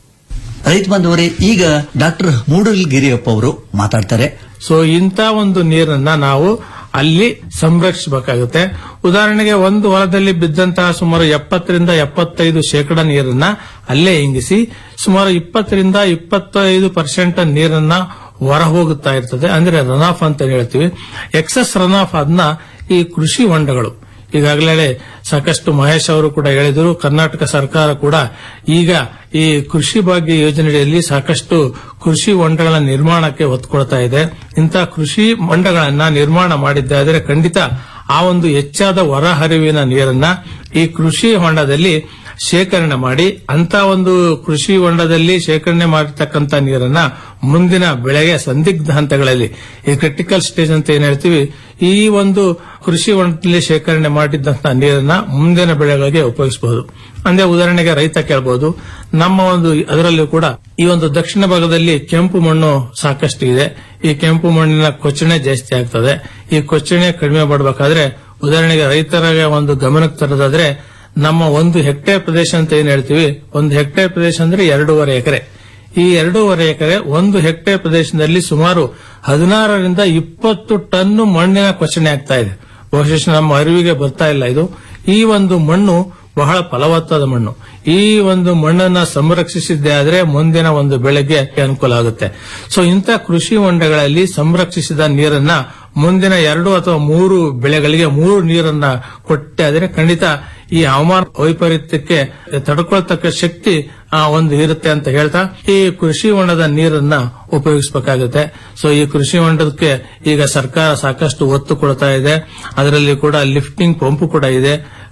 S4: ರೈತ ಬಂಧುವರೇ ಈಗ ಡಾಕ್ಟರ್ ಮೂಡಲ್ಗಿರಿಯಪ್ಪ ಅವರು ಮಾತಾಡ್ತಾರೆ
S9: ಸೊ ಇಂಥ ಒಂದು ನೀರನ್ನ ನಾವು ಅಲ್ಲಿ ಸಂರಕ್ಷಿಸಬೇಕಾಗುತ್ತೆ ಉದಾಹರಣೆಗೆ ಒಂದು ಹೊಲದಲ್ಲಿ ಬಿದ್ದಂತಹ ಸುಮಾರು ಎಪ್ಪತ್ತರಿಂದ ಎಪ್ಪತ್ತೈದು ಶೇಕಡ ನೀರನ್ನ ಅಲ್ಲೇ ಇಂಗಿಸಿ ಸುಮಾರು ಇಪ್ಪತ್ತರಿಂದ ಇಪ್ಪತ್ತೈದು ಪರ್ಸೆಂಟ್ ನೀರನ್ನ ಹೊರ ಹೋಗುತ್ತಾ ಇರ್ತದೆ ಅಂದ್ರೆ ರನ್ ಆಫ್ ಅಂತ ಹೇಳ್ತೀವಿ ಎಕ್ಸಸ್ ರನ್ ಆಫ್ ಅದನ್ನ ಈ ಕೃಷಿ ಹೊಂಡಗಳು ಈಗಾಗಲೇ ಸಾಕಷ್ಟು ಮಹೇಶ್ ಅವರು ಕೂಡ ಹೇಳಿದರು ಕರ್ನಾಟಕ ಸರ್ಕಾರ ಕೂಡ ಈಗ ಈ ಕೃಷಿ ಭಾಗ್ಯ ಯೋಜನೆಯಲ್ಲಿ ಸಾಕಷ್ಟು ಕೃಷಿ ಹೊಂಡಗಳ ನಿರ್ಮಾಣಕ್ಕೆ ಒತ್ತು ಕೊಡ್ತಾ ಇದೆ ಇಂತಹ ಕೃಷಿ ಹೊಂಡಗಳನ್ನ ನಿರ್ಮಾಣ ಮಾಡಿದ್ದಾದರೆ ಖಂಡಿತ ಆ ಒಂದು ಹೆಚ್ಚಾದ ಹೊರಹರಿವಿನ ನೀರನ್ನ ಈ ಕೃಷಿ ಹೊಂಡದಲ್ಲಿ ಶೇಖರಣೆ ಮಾಡಿ ಅಂತ ಒಂದು ಕೃಷಿ ಹೊಂಡದಲ್ಲಿ ಶೇಖರಣೆ ಮಾಡಿರ್ತಕ್ಕಂಥ ನೀರನ್ನ ಮುಂದಿನ ಬೆಳೆಗೆ ಸಂದಿಗ್ಧ ಹಂತಗಳಲ್ಲಿ ಈ ಕ್ರಿಟಿಕಲ್ ಸ್ಟೇಜ್ ಅಂತ ಏನ್ ಹೇಳ್ತೀವಿ ಈ ಒಂದು ಕೃಷಿ ಹೊಂಡದಲ್ಲಿ ಶೇಖರಣೆ ಮಾಡಿದ್ದಂತಹ ನೀರನ್ನ ಮುಂದಿನ ಬೆಳೆಗಳಿಗೆ ಉಪಯೋಗಿಸಬಹುದು ಅಂದ್ರೆ ಉದಾಹರಣೆಗೆ ರೈತ ಕೇಳಬಹುದು ನಮ್ಮ ಒಂದು ಅದರಲ್ಲೂ ಕೂಡ ಈ ಒಂದು ದಕ್ಷಿಣ ಭಾಗದಲ್ಲಿ ಕೆಂಪು ಮಣ್ಣು ಸಾಕಷ್ಟು ಇದೆ ಈ ಕೆಂಪು ಮಣ್ಣಿನ ಕೊಚ್ಚಣೆ ಜಾಸ್ತಿ ಆಗ್ತದೆ ಈ ಕೊಚ್ಚಣೆ ಕಡಿಮೆ ಮಾಡಬೇಕಾದ್ರೆ ಉದಾಹರಣೆಗೆ ರೈತರಿಗೆ ಒಂದು ಗಮನಕ್ಕೆ ತರೋದಾದ್ರೆ ನಮ್ಮ ಒಂದು ಹೆಕ್ಟೇರ್ ಪ್ರದೇಶ ಅಂತ ಏನ್ ಹೇಳ್ತೀವಿ ಒಂದು ಹೆಕ್ಟೇರ್ ಪ್ರದೇಶ ಅಂದ್ರೆ ಎರಡೂವರೆ ಎಕರೆ ಈ ಎರಡೂವರೆ ಎಕರೆ ಒಂದು ಹೆಕ್ಟೇರ್ ಪ್ರದೇಶದಲ್ಲಿ ಸುಮಾರು ಹದಿನಾರರಿಂದ ಇಪ್ಪತ್ತು ಟನ್ ಮಣ್ಣಿನ ಕೊಚ್ಚಣೆ ಆಗ್ತಾ ಇದೆ ಬಹುಶಃ ನಮ್ಮ ಅರಿವಿಗೆ ಬರ್ತಾ ಇಲ್ಲ ಇದು ಈ ಒಂದು ಮಣ್ಣು ಬಹಳ ಫಲವತ್ತಾದ ಮಣ್ಣು ಈ ಒಂದು ಮಣ್ಣನ್ನ ಸಂರಕ್ಷಿಸಿದ್ದೇ ಆದ್ರೆ ಮುಂದಿನ ಒಂದು ಬೆಳೆಗೆ ಅನುಕೂಲ ಆಗುತ್ತೆ ಸೊ ಇಂಥ ಕೃಷಿ ಹೊಂಡಗಳಲ್ಲಿ ಸಂರಕ್ಷಿಸಿದ ನೀರನ್ನ ಮುಂದಿನ ಎರಡು ಅಥವಾ ಮೂರು ಬೆಳೆಗಳಿಗೆ ಮೂರು ನೀರನ್ನ ಕೊಟ್ಟೆ ಆದ್ರೆ ಖಂಡಿತ ಈ ಹವಾಮಾನ ವೈಪರೀತ್ಯಕ್ಕೆ ತಡ್ಕೊಳ್ತಕ್ಕ ಶಕ್ತಿ ಆ, ಒಂದು ಇರುತ್ತೆ ಅಂತ ಹೇಳ್ತಾ ಈ ಕೃಷಿ ಹೊಂಡದ ನೀರನ್ನ ಉಪಯೋಗಿಸಬೇಕಾಗುತ್ತೆ ಸೊ ಈ ಕೃಷಿ ಹೊಂಡಕ್ಕೆ ಈಗ ಸರ್ಕಾರ ಸಾಕಷ್ಟು ಒತ್ತು ಕೊಡ್ತಾ ಇದೆ ಅದರಲ್ಲಿ ಕೂಡ ಲಿಫ್ಟಿಂಗ್ ಪಂಪ್ ಕೂಡ ಇದೆ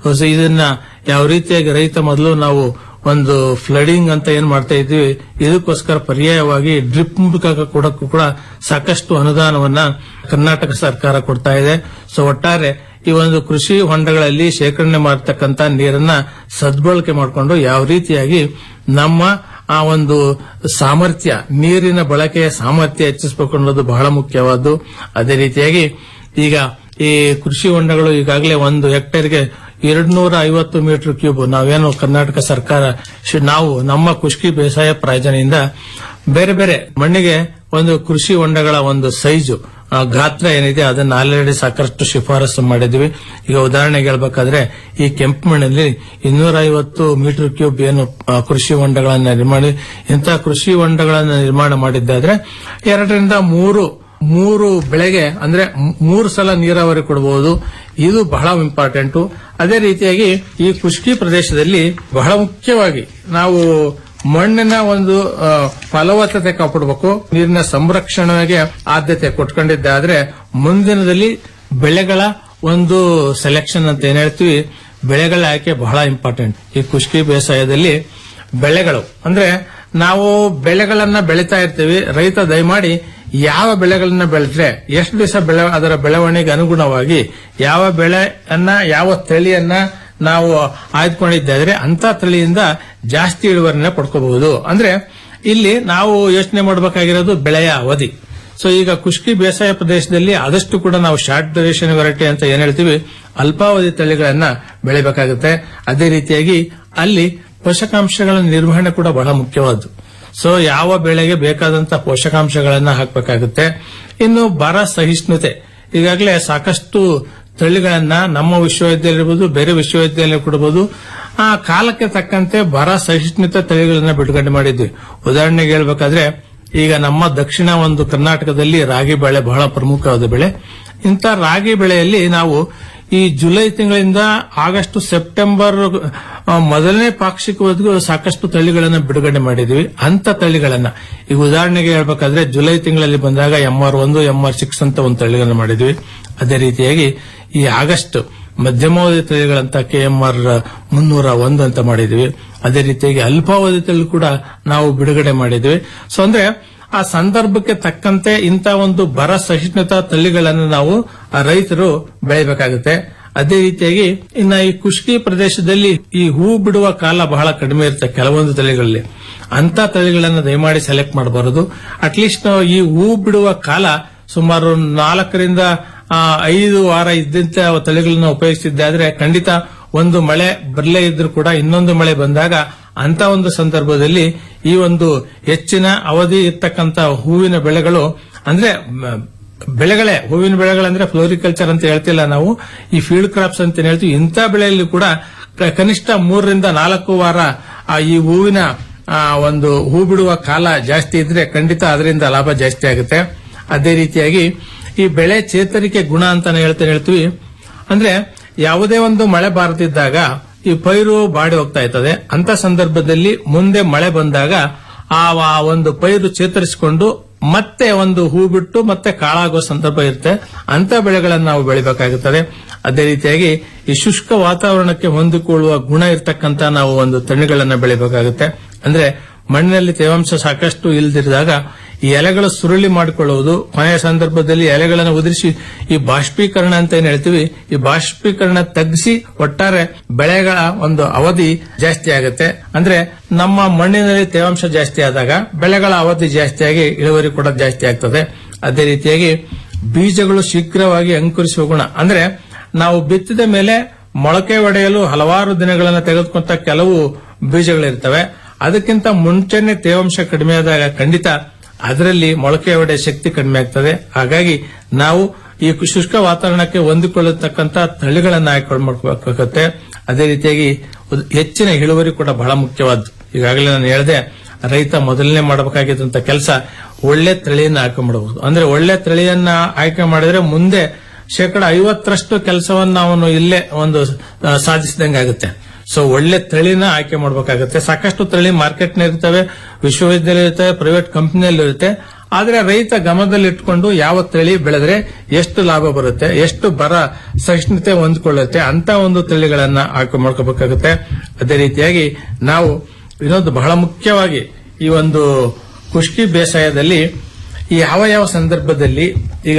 S9: ಸೊ ಇದನ್ನ ಯಾವ ರೀತಿಯಾಗಿ ರೈತ ಮೊದಲು ನಾವು ಒಂದು ಫ್ಲಡಿಂಗ್ ಅಂತ ಏನ್ ಮಾಡ್ತಾ ಇದ್ವಿ ಇದಕ್ಕೋಸ್ಕರ ಪರ್ಯಾಯವಾಗಿ ಡ್ರಿಪ್ ಮೂಲಕ ಕೊಡಕ್ಕೂ ಕೂಡ ಸಾಕಷ್ಟು ಅನುದಾನವನ್ನ ಕರ್ನಾಟಕ ಸರ್ಕಾರ ಕೊಡ್ತಾ ಇದೆ ಸೊ ಒಟ್ಟಾರೆ ಈ ಒಂದು ಕೃಷಿ ಹೊಂಡಗಳಲ್ಲಿ ಶೇಖರಣೆ ಮಾಡತಕ್ಕಂತ ನೀರನ್ನ ಸದ್ಬಳಕೆ ಮಾಡಿಕೊಂಡು ಯಾವ ರೀತಿಯಾಗಿ ನಮ್ಮ ಆ ಒಂದು ಸಾಮರ್ಥ್ಯ ನೀರಿನ ಬಳಕೆಯ ಸಾಮರ್ಥ್ಯ ಹೆಚ್ಚಿಸಬೇಕು ಅನ್ನೋದು ಬಹಳ ಮುಖ್ಯವಾದ್ದು ಅದೇ ರೀತಿಯಾಗಿ ಈಗ ಈ ಕೃಷಿ ಹೊಂಡಗಳು ಈಗಾಗಲೇ ಒಂದು ಹೆಕ್ಟೇರ್ಗೆ ಎರಡ್ನೂರ ಐವತ್ತು ಮೀಟರ್ ಕ್ಯೂಬ್ ನಾವೇನು ಕರ್ನಾಟಕ ಸರ್ಕಾರ ಶಿ- ನಾವು ನಮ್ಮ ಖುಷ್ಕಿ ಬೇಸಾಯ ಪ್ರಾಯೋಜನೆಯಿಂದ ಬೇರೆ ಬೇರೆ ಮಣ್ಣಿಗೆ ಒಂದು ಕೃಷಿ ಹೊಂಡಗಳ ಒಂದು ಸೈಜು ಆ, ಗಾತ್ರ ಏನಿದೆ ಅದನ್ನ ಆಲ್ರೆಡಿ ಸಾಕಷ್ಟು ಶಿಫಾರಸು ಮಾಡಿದ್ವಿ ಈಗ ಉದಾಹರಣೆಗೆ ಹೇಳ್ಬೇಕಾದ್ರೆ ಈ ಕೆಂಪು ಮಣ್ಣಲ್ಲಿ ಇನ್ನೂರ ಐವತ್ತು ಮೀಟರ್ ಕ್ಯೂಬ್ ಏನು ಆ, ಕೃಷಿ ಹೊಂಡಗಳನ್ನ ನಿರ್ಮಾಣ ಇಂತಹ ಕೃಷಿ ಹೊಂಡಗಳನ್ನ ನಿರ್ಮಾಣ ಮಾಡಿದ್ದಾದ್ರೆ ಎರಡರಿಂದ ಮೂರು ಮೂರು ಬೆಳೆಗೆ ಅಂದ್ರೆ ಮೂ- ಮೂರು ಸಲ ನೀರಾವರಿ ಕೊಡಬಹುದು ಇದು ಬಹಳ ಇಂಪಾರ್ಟೆಂಟ್ ಅದೇ ರೀತಿಯಾಗಿ ಈ ಖುಷ್ಕಿ ಪ್ರದೇಶದಲ್ಲಿ ಬಹಳ ಮುಖ್ಯವಾಗಿ ನಾವು ಮಣ್ಣಿನ ಒಂದು ಆ, ಫಲವತ್ತತೆ ಕಾಪಾಡಬೇಕು ನೀರಿನ ಸಂರಕ್ಷಣೆಗೆ ಆದ್ಯತೆ ಕೊಟ್ಕೊಂಡಿದ್ದಾದ್ರೆ ಮುಂದಿನದಲ್ಲಿ ಬೆಳೆಗಳ ಒಂದು ಸೆಲೆಕ್ಷನ್ ಅಂತ ಏನ್ ಹೇಳ್ತೀವಿ ಬೆಳೆಗಳ ಆಯ್ಕೆ ಬಹಳ ಇಂಪಾರ್ಟೆಂಟ್ ಈ ಖುಷ್ಕಿ ಬೇಸಾಯದಲ್ಲಿ ಬೆಳೆಗಳು ಅಂದ್ರೆ ನಾವು ಬೆಳೆಗಳನ್ನ ಬೆಳೀತಾ ಇರ್ತೀವಿ ರೈತ ದಯಮಾಡಿ ಯಾವ ಬೆಳೆಗಳನ್ನ ಬೆಳೆದ್ರೆ ಎಷ್ಟು ದಿವಸ ಬೆಳೆ ಅದರ ಬೆಳವಣಿಗೆ ಅನುಗುಣವಾಗಿ ಯಾವ ಬೆಳೆಯನ್ನ ಯಾವ ತಳಿಯನ್ನ ನಾವು ಆಯ್ದುಕೊಂಡಿದ್ದಾದ್ರೆ ಅಂತ ತಳಿಯಿಂದ ಜಾಸ್ತಿ ಇಳುವರಿನ ಪಡ್ಕೋಬಹುದು ಅಂದ್ರೆ ಇಲ್ಲಿ ನಾವು ಯೋಚನೆ ಮಾಡಬೇಕಾಗಿರೋದು ಬೆಳೆಯ ಅವಧಿ ಸೊ ಈಗ ಖುಷ್ಕಿ ಬೇಸಾಯ ಪ್ರದೇಶದಲ್ಲಿ ಆದಷ್ಟು ಕೂಡ ನಾವು ಶಾರ್ಟ್ ಡ್ಯೂರೇಷನ್ ವೆರೈಟಿ ಅಂತ ಏನ್ ಹೇಳ್ತೀವಿ ಅಲ್ಪಾವಧಿ ತಳಿಗಳನ್ನ ಬೆಳಿಬೇಕಾಗುತ್ತೆ ಅದೇ ರೀತಿಯಾಗಿ ಅಲ್ಲಿ ಪೋಷಕಾಂಶಗಳ ನಿರ್ವಹಣೆ ಕೂಡ ಬಹಳ ಮುಖ್ಯವಾದ್ದು ಸೊ ಯಾವ ಬೆಳೆಗೆ ಬೇಕಾದಂತ ಪೋಷಕಾಂಶಗಳನ್ನ ಹಾಕಬೇಕಾಗುತ್ತೆ ಇನ್ನು ಬರ ಸಹಿಷ್ಣುತೆ ಈಗಾಗಲೇ ಸಾಕಷ್ಟು ತಳಿಗಳನ್ನ ನಮ್ಮ ವಿಶ್ವವಿದ್ಯಾಲಯ ಇರ್ಬೋದು ಬೇರೆ ವಿಶ್ವವಿದ್ಯಾಲಯ ಕೊಡಬಹುದು ಆ ಕಾಲಕ್ಕೆ ತಕ್ಕಂತೆ ಬರ ಸಹಿಷ್ಣುತೆ ತಳಿಗಳನ್ನ ಬಿಡುಗಡೆ ಮಾಡಿದ್ವಿ ಉದಾಹರಣೆಗೆ ಹೇಳ್ಬೇಕಾದ್ರೆ ಈಗ ನಮ್ಮ ದಕ್ಷಿಣ ಒಂದು ಕರ್ನಾಟಕದಲ್ಲಿ ರಾಗಿ ಬೆಳೆ ಬಹಳ ಪ್ರಮುಖವಾದ ಬೆಳೆ ಇಂಥ ರಾಗಿ ಬೆಳೆಯಲ್ಲಿ ನಾವು ಈ ಜುಲೈ ತಿಂಗಳಿಂದ ಆಗಸ್ಟ್ ಸೆಪ್ಟೆಂಬರ್ ಆ, ಮೊದಲನೇ ಪಾಕ್ಷಿಕವರೆಗೂ ಸಾಕಷ್ಟು ತಳಿಗಳನ್ನ ಬಿಡುಗಡೆ ಮಾಡಿದ್ವಿ ಅಂತ ತಳಿಗಳನ್ನ ಈಗ ಉದಾಹರಣೆಗೆ ಹೇಳ್ಬೇಕಾದ್ರೆ ಜುಲೈ ತಿಂಗಳಲ್ಲಿ ಬಂದಾಗ ಎಂ ಆರ್ ಒಂದು ಎಂ ಆರ್ ಸಿಕ್ಸ್ ಅಂತ ಒಂದು ತಳಿಗಳನ್ನ ಮಾಡಿದ್ವಿ ಅದೇ ರೀತಿಯಾಗಿ ಈ ಆಗಸ್ಟ್ ಮಧ್ಯಮಾವಧಿ ತಳಿಗಳಂತ ಕೆ ಎಂ ಆರ್ ಮುನ್ನೂರ ಒಂದು ಅಂತ ಮಾಡಿದ್ವಿ ಅದೇ ರೀತಿಯಾಗಿ ಅಲ್ಪಾವಧಿ ತಳಿ ಕೂಡ ನಾವು ಬಿಡುಗಡೆ ಮಾಡಿದ್ವಿ ಸೊ ಅಂದ್ರೆ ಆ ಸಂದರ್ಭಕ್ಕೆ ತಕ್ಕಂತೆ ಇಂಥ ಒಂದು ಬರ ಸಹಿಷ್ಣುತಾ ತಳಿಗಳನ್ನು ನಾವು ಆ ರೈತರು ಬೆಳಿಬೇಕಾಗುತ್ತೆ ಅದೇ ರೀತಿಯಾಗಿ ಇನ್ನ ಈ ಖುಷ್ಕಿ ಪ್ರದೇಶದಲ್ಲಿ ಈ ಹೂ ಬಿಡುವ ಕಾಲ ಬಹಳ ಕಡಿಮೆ ಇರುತ್ತೆ ಕೆಲವೊಂದು ತಳಿಗಳಲ್ಲಿ ಅಂತ ತಳಿಗಳನ್ನ ದಯಮಾಡಿ ಸೆಲೆಕ್ಟ್ ಮಾಡಬಾರದು ಅಟ್ಲೀಸ್ಟ್ ಈ ಹೂ ಬಿಡುವ ಕಾಲ ಸುಮಾರು ನಾಲ್ಕರಿಂದ ಆ, ಐದು ವಾರ ಇದ್ದಂತ ತಳಿಗಳನ್ನ ಉಪಯೋಗಿಸಿದ್ದಾದ್ರೆ ಖಂಡಿತ ಒಂದು ಮಳೆ ಬರಲೇ ಇದ್ರೂ ಕೂಡ ಇನ್ನೊಂದು ಮಳೆ ಬಂದಾಗ ಅಂತ ಒಂದು ಸಂದರ್ಭದಲ್ಲಿ ಈ ಒಂದು ಹೆಚ್ಚಿನ ಅವಧಿ ಇರ್ತಕ್ಕಂತ ಹೂವಿನ ಬೆಳೆಗಳು ಅಂದ್ರೆ ಮ, ಬೆಳೆಗಳೇ ಹೂವಿನ ಬೆಳೆಗಳಂದ್ರೆ ಫ್ಲೋರಿಕಲ್ಚರ್ ಅಂತ ಹೇಳ್ತಿಲ್ಲ ನಾವು ಈ ಫೀಲ್ಡ್ ಕ್ರಾಪ್ಸ್ ಅಂತ ಏನ್ ಹೇಳ್ತೀವಿ ಇಂಥ ಬೆಳೆಯಲ್ಲಿ ಕೂಡ ಕ- ಕನಿಷ್ಠ ಮೂರರಿಂದ ನಾಲ್ಕು ವಾರ ಆ, ಈ ಹೂವಿನ ಆ, ಒಂದು ಹೂ ಬಿಡುವ ಕಾಲ ಜಾಸ್ತಿ ಇದ್ರೆ ಖಂಡಿತ ಅದರಿಂದ ಲಾಭ ಜಾಸ್ತಿ ಆಗುತ್ತೆ ಅದೇ ರೀತಿಯಾಗಿ ಈ ಬೆಳೆ ಚೇತರಿಕೆ ಗುಣ ಅಂತಾನೆ ಹೇಳ್ತೇನೆ ಹೇಳ್ತೀವಿ ಅಂದ್ರೆ ಯಾವುದೇ ಒಂದು ಮಳೆ ಬಾರದಿದ್ದಾಗ ಈ ಪೈರು ಬಾಡಿ ಹೋಗ್ತಾ ಇರ್ತದೆ ಅಂತ ಸಂದರ್ಭದಲ್ಲಿ ಮುಂದೆ ಮಳೆ ಬಂದಾಗ ಆ ಆ ಒಂದು ಪೈರು ಚೇತರಿಸಿಕೊಂಡು ಮತ್ತೆ ಒಂದು ಹೂ ಬಿಟ್ಟು ಮತ್ತೆ ಕಾಳಾಗುವ ಸಂದರ್ಭ ಇರುತ್ತೆ ಅಂತ ಬೆಳೆಗಳನ್ನು ನಾವು ಬೆಳಿಬೇಕಾಗುತ್ತದೆ ಅದೇ ರೀತಿಯಾಗಿ ಈ ಶುಷ್ಕ ವಾತಾವರಣಕ್ಕೆ ಹೊಂದಿಕೊಳ್ಳುವ ಗುಣ ಇರ್ತಕ್ಕಂತ ನಾವು ಒಂದು ತಳಿಗಳನ್ನ ಬೆಳಿಬೇಕಾಗುತ್ತೆ ಅಂದ್ರೆ ಮಣ್ಣಿನಲ್ಲಿ ತೇವಾಂಶ ಸಾಕಷ್ಟು ಇಲ್ದಿರಿದಾಗ ಈ ಎಲೆಗಳು ಸುರುಳಿ ಮಾಡಿಕೊಳ್ಳುವುದು ಕೊನೆಯ ಸಂದರ್ಭದಲ್ಲಿ ಎಲೆಗಳನ್ನು ಉದುರಿಸಿ ಈ ಬಾಷ್ಪೀಕರಣ ಅಂತ ಏನ್ ಹೇಳ್ತೀವಿ ಈ ಬಾಷ್ಪೀಕರಣ ತಗ್ಗಿಸಿ ಒಟ್ಟಾರೆ ಬೆಳೆಗಳ ಒಂದು ಅವಧಿ ಜಾಸ್ತಿ ಆಗುತ್ತೆ ಅಂದ್ರೆ ನಮ್ಮ ಮಣ್ಣಿನಲ್ಲಿ ತೇವಾಂಶ ಜಾಸ್ತಿ ಆದಾಗ ಬೆಳೆಗಳ ಅವಧಿ ಜಾಸ್ತಿಯಾಗಿ ಇಳುವರಿ ಕೂಡ ಜಾಸ್ತಿ ಆಗ್ತದೆ ಅದೇ ರೀತಿಯಾಗಿ ಬೀಜಗಳು ಶೀಘ್ರವಾಗಿ ಅಂಕುರಿಸುವ ಗುಣ ಅಂದ್ರೆ ನಾವು ಬಿತ್ತಿದ ಮೇಲೆ ಮೊಳಕೆ ಒಡೆಯಲು ಹಲವಾರು ದಿನಗಳನ್ನು ತೆಗೆದುಕೊಂತ ಕೆಲವು ಬೀಜಗಳಿರ್ತವೆ ಅದಕ್ಕಿಂತ ಮುಂಚೆನೆ ತೇವಾಂಶ ಕಡಿಮೆ ಆದಾಗ ಖಂಡಿತ ಅದರಲ್ಲಿ ಮೊಳಕೆ ಒಡೆಯ ಶಕ್ತಿ ಕಡಿಮೆ ಆಗ್ತದೆ ಹಾಗಾಗಿ ನಾವು ಈ ಶುಷ್ಕ ವಾತಾವರಣಕ್ಕೆ ಹೊಂದಿಕೊಳ್ಳತಕ್ಕಂತ ತಳಿಗಳನ್ನ ಆಯ್ಕೆ ಮಾಡ್ಕೋಬೇಕಾಗುತ್ತೆ ಅದೇ ರೀತಿಯಾಗಿ ಉದ್- ಹೆಚ್ಚಿನ ಇಳುವರಿ ಕೂಡ ಬಹಳ ಮುಖ್ಯವಾದ್ದು ಈಗಾಗಲೇ ನಾನು ಹೇಳಿದೆ ರೈತ ಮೊದಲನೇ ಮಾಡಬೇಕಾಗಿದ್ದಂತ ಕೆಲಸ ಒಳ್ಳೆ ತಳಿಯನ್ನ ಆಯ್ಕೆ ಮಾಡಬಹುದು ಅಂದ್ರೆ ಒಳ್ಳೆ ತಳಿಯನ್ನ ಆಯ್ಕೆ ಮಾಡಿದ್ರೆ ಮುಂದೆ ಶೇಕಡ ಐವತ್ತರಷ್ಟು ಕೆಲಸವನ್ನ ಅವನು ಇಲ್ಲೇ ಒಂದು ಆ, ಸಾಧಿಸಿದಂಗೆ ಆಗುತ್ತೆ ಸೊ ಒಳ್ಳೆ ತಳಿನ ಆಯ್ಕೆ ಮಾಡಬೇಕಾಗುತ್ತೆ ಸಾಕಷ್ಟು ತಳಿ ಮಾರ್ಕೆಟ್ ಇರ್ತವೆ ವಿಶ್ವವಿದ್ಯಾಲಯ ಇರ್ತವೆ ಪ್ರೈವೇಟ್ ಕಂಪನಿಯಲ್ಲಿ ಇರುತ್ತೆ ಆದ್ರೆ ರೈತ ಗಮನದಲ್ಲಿಟ್ಕೊಂಡು ಯಾವ ತಳಿ ಬೆಳೆದ್ರೆ ಎಷ್ಟು ಲಾಭ ಬರುತ್ತೆ ಎಷ್ಟು ಬರ ಸಹಿಷ್ಣುತೆ ಹೊಂದ್ಕೊಳ್ಳುತ್ತೆ ಅಂತ ಒಂದು ತಳಿಗಳನ್ನ ಆಯ್ಕೆ ಮಾಡ್ಕೋಬೇಕಾಗುತ್ತೆ ಅದೇ ರೀತಿಯಾಗಿ ನಾವು ಇನ್ನೊಂದು ಬಹಳ ಮುಖ್ಯವಾಗಿ ಈ ಒಂದು ಖುಷ್ಕಿ ಬೇಸಾಯದಲ್ಲಿ ಈ ಯಾವ ಯಾವ ಸಂದರ್ಭದಲ್ಲಿ ಈಗ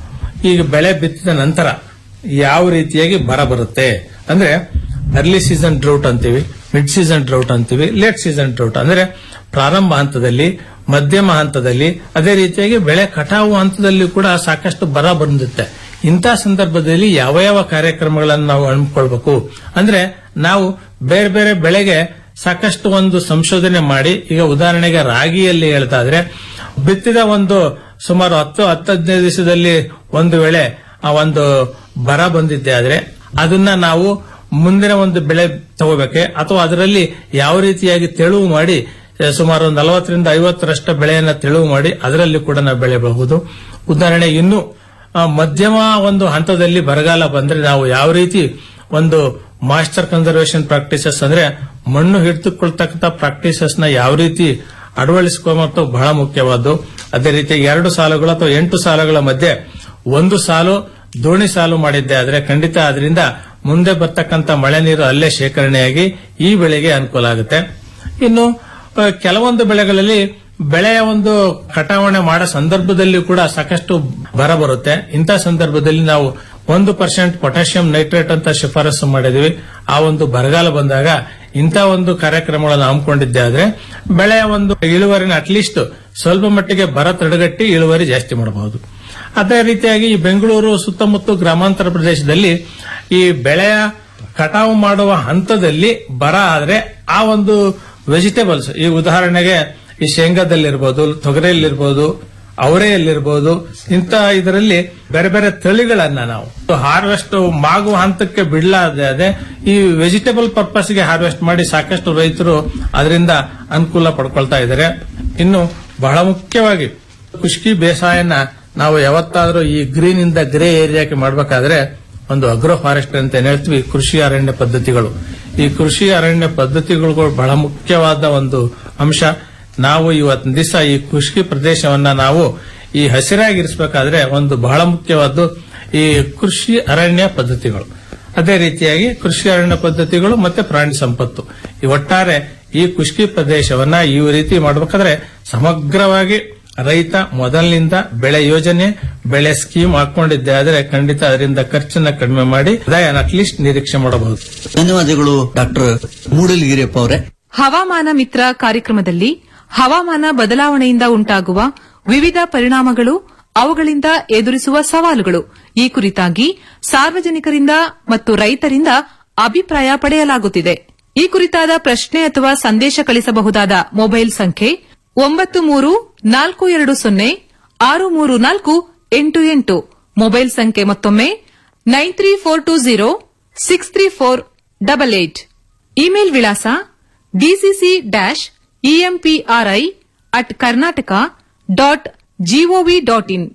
S9: ಈಗ ಬೆಳೆ ಬಿತ್ತಿದ ನಂತರ ಯಾವ ರೀತಿಯಾಗಿ ಬರ ಬರುತ್ತೆ ಅಂದ್ರೆ ಅರ್ಲಿ ಸೀಸನ್ ಡ್ರೌಟ್ ಅಂತೀವಿ ಮಿಡ್ ಸೀಸನ್ ಡ್ರೌಟ್ ಅಂತೀವಿ ಲೇಟ್ ಸೀಸನ್ ಡ್ರೌಟ್ ಅಂದ್ರೆ ಪ್ರಾರಂಭ ಹಂತದಲ್ಲಿ ಮಧ್ಯಮ ಹಂತದಲ್ಲಿ ಅದೇ ರೀತಿಯಾಗಿ ಬೆಳೆ ಕಟಾವು ಹಂತದಲ್ಲಿ ಕೂಡ ಸಾಕಷ್ಟು ಬರ ಬಂದಿರುತ್ತೆ ಇಂಥ ಸಂದರ್ಭದಲ್ಲಿ ಯಾವ ಯಾವ ಕಾರ್ಯಕ್ರಮಗಳನ್ನು ನಾವು ಹಮ್ಮಿಕೊಳ್ಬೇಕು ಅಂದ್ರೆ ನಾವು ಬೇರೆ ಬೇರೆ ಬೆಳೆಗೆ ಸಾಕಷ್ಟು ಒಂದು ಸಂಶೋಧನೆ ಮಾಡಿ ಈಗ ಉದಾಹರಣೆಗೆ ರಾಗಿಯಲ್ಲಿ ಹೇಳ್ತಾ ಇದ್ರೆ ಬಿತ್ತಿದ ಒಂದು ಸುಮಾರು ಹತ್ತು ಹತ್ತು ಹದಿನೈದು ದಿವಸದಲ್ಲಿ ಒಂದು ವೇಳೆ ಆ ಒಂದು ಬರ ಬಂದಿದ್ದೆ ಆದ್ರೆ ಅದನ್ನ ನಾವು ಮುಂದಿನ ಒಂದು ಬೆಳೆ ತಗೋಬೇಕೆ ಅಥವಾ ಅದರಲ್ಲಿ ಯಾವ ರೀತಿಯಾಗಿ ತೆಳುವು ಮಾಡಿ ಆ, ಸುಮಾರು ನಲವತ್ತರಿಂದ ಐವತ್ತರಷ್ಟ ಬೆಳೆಯನ್ನ ತೆಳುವು ಮಾಡಿ ಅದರಲ್ಲಿ ಕೂಡ ನಾವು ಬೆಳೆಯಬಹುದು ಉದಾಹರಣೆ ಇನ್ನು ಆ, ಮಧ್ಯಮ ಒಂದು ಹಂತದಲ್ಲಿ ಬರಗಾಲ ಬಂದ್ರೆ ನಾವು ಯಾವ ರೀತಿ ಒಂದು ಮಾಸ್ಟರ್ ಕನ್ಸರ್ವೇಷನ್ ಪ್ರಾಕ್ಟೀಸಸ್ ಅಂದ್ರೆ ಮಣ್ಣು ಹಿಡಿದುಕೊಳ್ತಕ್ಕಂಥ ಪ್ರಾಕ್ಟೀಸಸ್ ನ ಯಾವ ರೀತಿ ಅಳವಡಿಸಿಕೊಳ್ಳುವಂತ ಬಹಳ ಮುಖ್ಯವಾದ್ದು ಅದೇ ರೀತಿ ಎರಡು ಸಾಲುಗಳು ಅಥವಾ ಎಂಟು ಸಾಲುಗಳ ಮಧ್ಯೆ ಒಂದು ಸಾಲು ದೋಣಿ ಸಾಲು ಮಾಡಿದ್ದೆ ಆದ್ರೆ ಖಂಡಿತ ಅದರಿಂದ ಮುಂದೆ ಬರ್ತಕ್ಕಂಥ ಮಳೆ ನೀರು ಅಲ್ಲೇ ಶೇಖರಣೆಯಾಗಿ ಈ ಬೆಳೆಗೆ ಅನುಕೂಲ ಆಗುತ್ತೆ ಇನ್ನು ಆ, ಕೆಲವೊಂದು ಬೆಳೆಗಳಲ್ಲಿ ಬೆಳೆಯ ಒಂದು ಕಟಾವಣೆ ಮಾಡೋ ಸಂದರ್ಭದಲ್ಲಿ ಕೂಡ ಸಾಕಷ್ಟು ಬರ ಬರುತ್ತೆ ಇಂಥ ಸಂದರ್ಭದಲ್ಲಿ ನಾವು ಒಂದು ಪರ್ಸೆಂಟ್ ಪೊಟ್ಯಾಷಿಯಂ ನೈಟ್ರೇಟ್ ಅಂತ ಶಿಫಾರಸು ಮಾಡಿದೀವಿ ಆ ಒಂದು ಬರಗಾಲ ಬಂದಾಗ ಇಂಥ ಒಂದು ಕಾರ್ಯಕ್ರಮಗಳನ್ನು ಹಮ್ಮಿಕೊಂಡಿದ್ದೆ ಆದ್ರೆ ಬೆಳೆಯ ಒಂದು ಇಳುವರಿನ ಅಟ್ಲೀಸ್ಟ್ ಸ್ವಲ್ಪ ಮಟ್ಟಿಗೆ ಬರ ತಡೆಗಟ್ಟಿ ಇಳುವರಿ ಜಾಸ್ತಿ ಮಾಡಬಹುದು ಅದೇ ರೀತಿಯಾಗಿ ಈ ಬೆಂಗಳೂರು ಸುತ್ತಮುತ್ತ ಗ್ರಾಮಾಂತರ ಪ್ರದೇಶದಲ್ಲಿ ಈ ಬೆಳೆಯ ಕಟಾವು ಮಾಡುವ ಹಂತದಲ್ಲಿ ಬರ ಆದ್ರೆ ಆ ಒಂದು ವೆಜಿಟೇಬಲ್ಸ್ ಈ ಉದಾಹರಣೆಗೆ ಈ ಶೇಂಗಾದಲ್ಲಿರ್ಬೋದು ತೊಗರಿಯಲ್ಲಿರ್ಬೋದು ಅವರೆಯಲ್ಲಿರ್ಬೋದು ಇಂಥ ಇದರಲ್ಲಿ ಬೇರೆ ಬೇರೆ ತಳಿಗಳನ್ನ ನಾವು ಹಾರ್ವೆಸ್ಟ್ ಮಾಗುವ ಹಂತಕ್ಕೆ ಬಿಡಲಾದೆ ಅದೇ ಈ ವೆಜಿಟೇಬಲ್ ಪರ್ಪಸ್ಗೆ ಹಾರ್ವೆಸ್ಟ್ ಮಾಡಿ ಸಾಕಷ್ಟು ರೈತರು ಅದರಿಂದ ಅನುಕೂಲ ಪಡ್ಕೊಳ್ತಾ ಇದ್ದಾರೆ ಇನ್ನು ಬಹಳ ಮುಖ್ಯವಾಗಿ ಖುಷ್ಕಿ ಬೇಸಾಯನ ನಾವು ಯಾವತ್ತಾದ್ರೂ ಈ ಗ್ರೀನ್ ಇಂದ ಗ್ರೇ ಏರಿಯಾಕ್ಕೆ ಮಾಡಬೇಕಾದ್ರೆ ಒಂದು ಅಗ್ರೋ ಫಾರೆಸ್ಟ್ ಅಂತ ಏನ್ ಹೇಳ್ತೀವಿ ಕೃಷಿ ಅರಣ್ಯ ಪದ್ಧತಿಗಳು ಈ ಕೃಷಿ ಅರಣ್ಯ ಪದ್ಧತಿಗಳು ಬಹಳ ಮುಖ್ಯವಾದ ಒಂದು ಅಂಶ ನಾವು ಇವತ್ತಿನ ದಿವಸ ಈ ಕೃಷಿ ಪ್ರದೇಶವನ್ನ ನಾವು ಈ ಹಸಿರಾಗಿರಿಸಬೇಕಾದ್ರೆ ಒಂದು ಬಹಳ ಮುಖ್ಯವಾದ್ದು ಈ ಕೃಷಿ ಅರಣ್ಯ ಪದ್ಧತಿಗಳು ಅದೇ ರೀತಿಯಾಗಿ ಕೃಷಿ ಅರಣ್ಯ ಪದ್ಧತಿಗಳು ಮತ್ತೆ ಪ್ರಾಣಿ ಸಂಪತ್ತು ಈ ಒಟ್ಟಾರೆ ಈ ಕೃಷಿ ಪ್ರದೇಶವನ್ನ ಈ ರೀತಿ ಮಾಡಬೇಕಾದ್ರೆ ಸಮಗ್ರವಾಗಿ ರೈತ ಮೊದಲಿನಿಂದ ಬೆಳೆ ಯೋಜನೆ ಬೆಳೆ ಸ್ಕೀಮ್ ಹಾಕೊಂಡಿದ್ದೆ ಆದರೆ ಖಂಡಿತ ಅದರಿಂದ ಖರ್ಚನ್ನ ಕಡಿಮೆ ಮಾಡಿ ಆದಾಯನ ಅಟ್ಲೀಸ್ಟ್ ನಿರೀಕ್ಷೆ ಮಾಡಬಹುದು
S4: ಧನ್ಯವಾದಗಳು ಡಾಕ್ಟರ್ ಮೂಡಲಗಿರಿಯಪ್ಪ ಅವರೇ
S3: ಹವಾಮಾನ ಮಿತ್ರ ಕಾರ್ಯಕ್ರಮದಲ್ಲಿ ಹವಾಮಾನ ಬದಲಾವಣೆಯಿಂದ ಉಂಟಾಗುವ ವಿವಿಧ ಪರಿಣಾಮಗಳು ಅವುಗಳಿಂದ ಎದುರಿಸುವ ಸವಾಲುಗಳು ಈ ಕುರಿತಾಗಿ ಸಾರ್ವಜನಿಕರಿಂದ ಮತ್ತು ರೈತರಿಂದ ಅಭಿಪ್ರಾಯ ಪಡೆಯಲಾಗುತ್ತಿದೆ ಈ ಕುರಿತಾದ ಪ್ರಶ್ನೆ ಅಥವಾ ಸಂದೇಶ ಕಳಿಸಬಹುದಾದ ಮೊಬೈಲ್ ಸಂಖ್ಯೆ ಒಂಬತ್ತು ಮೂರು ನಾಲ್ಕು ಎರಡು ಸೊನ್ನೆ ಆರು ಮೂರು ನಾಲ್ಕು ಎಂಟು ಎಂಟು ಮೊಬೈಲ್ ಸಂಖ್ಯೆ ಮತ್ತೊಮ್ಮೆ nine three four two zero six three four double eight email ವಿಳಾಸ DCC dash EMPRI at Karnataka dot G O V dot in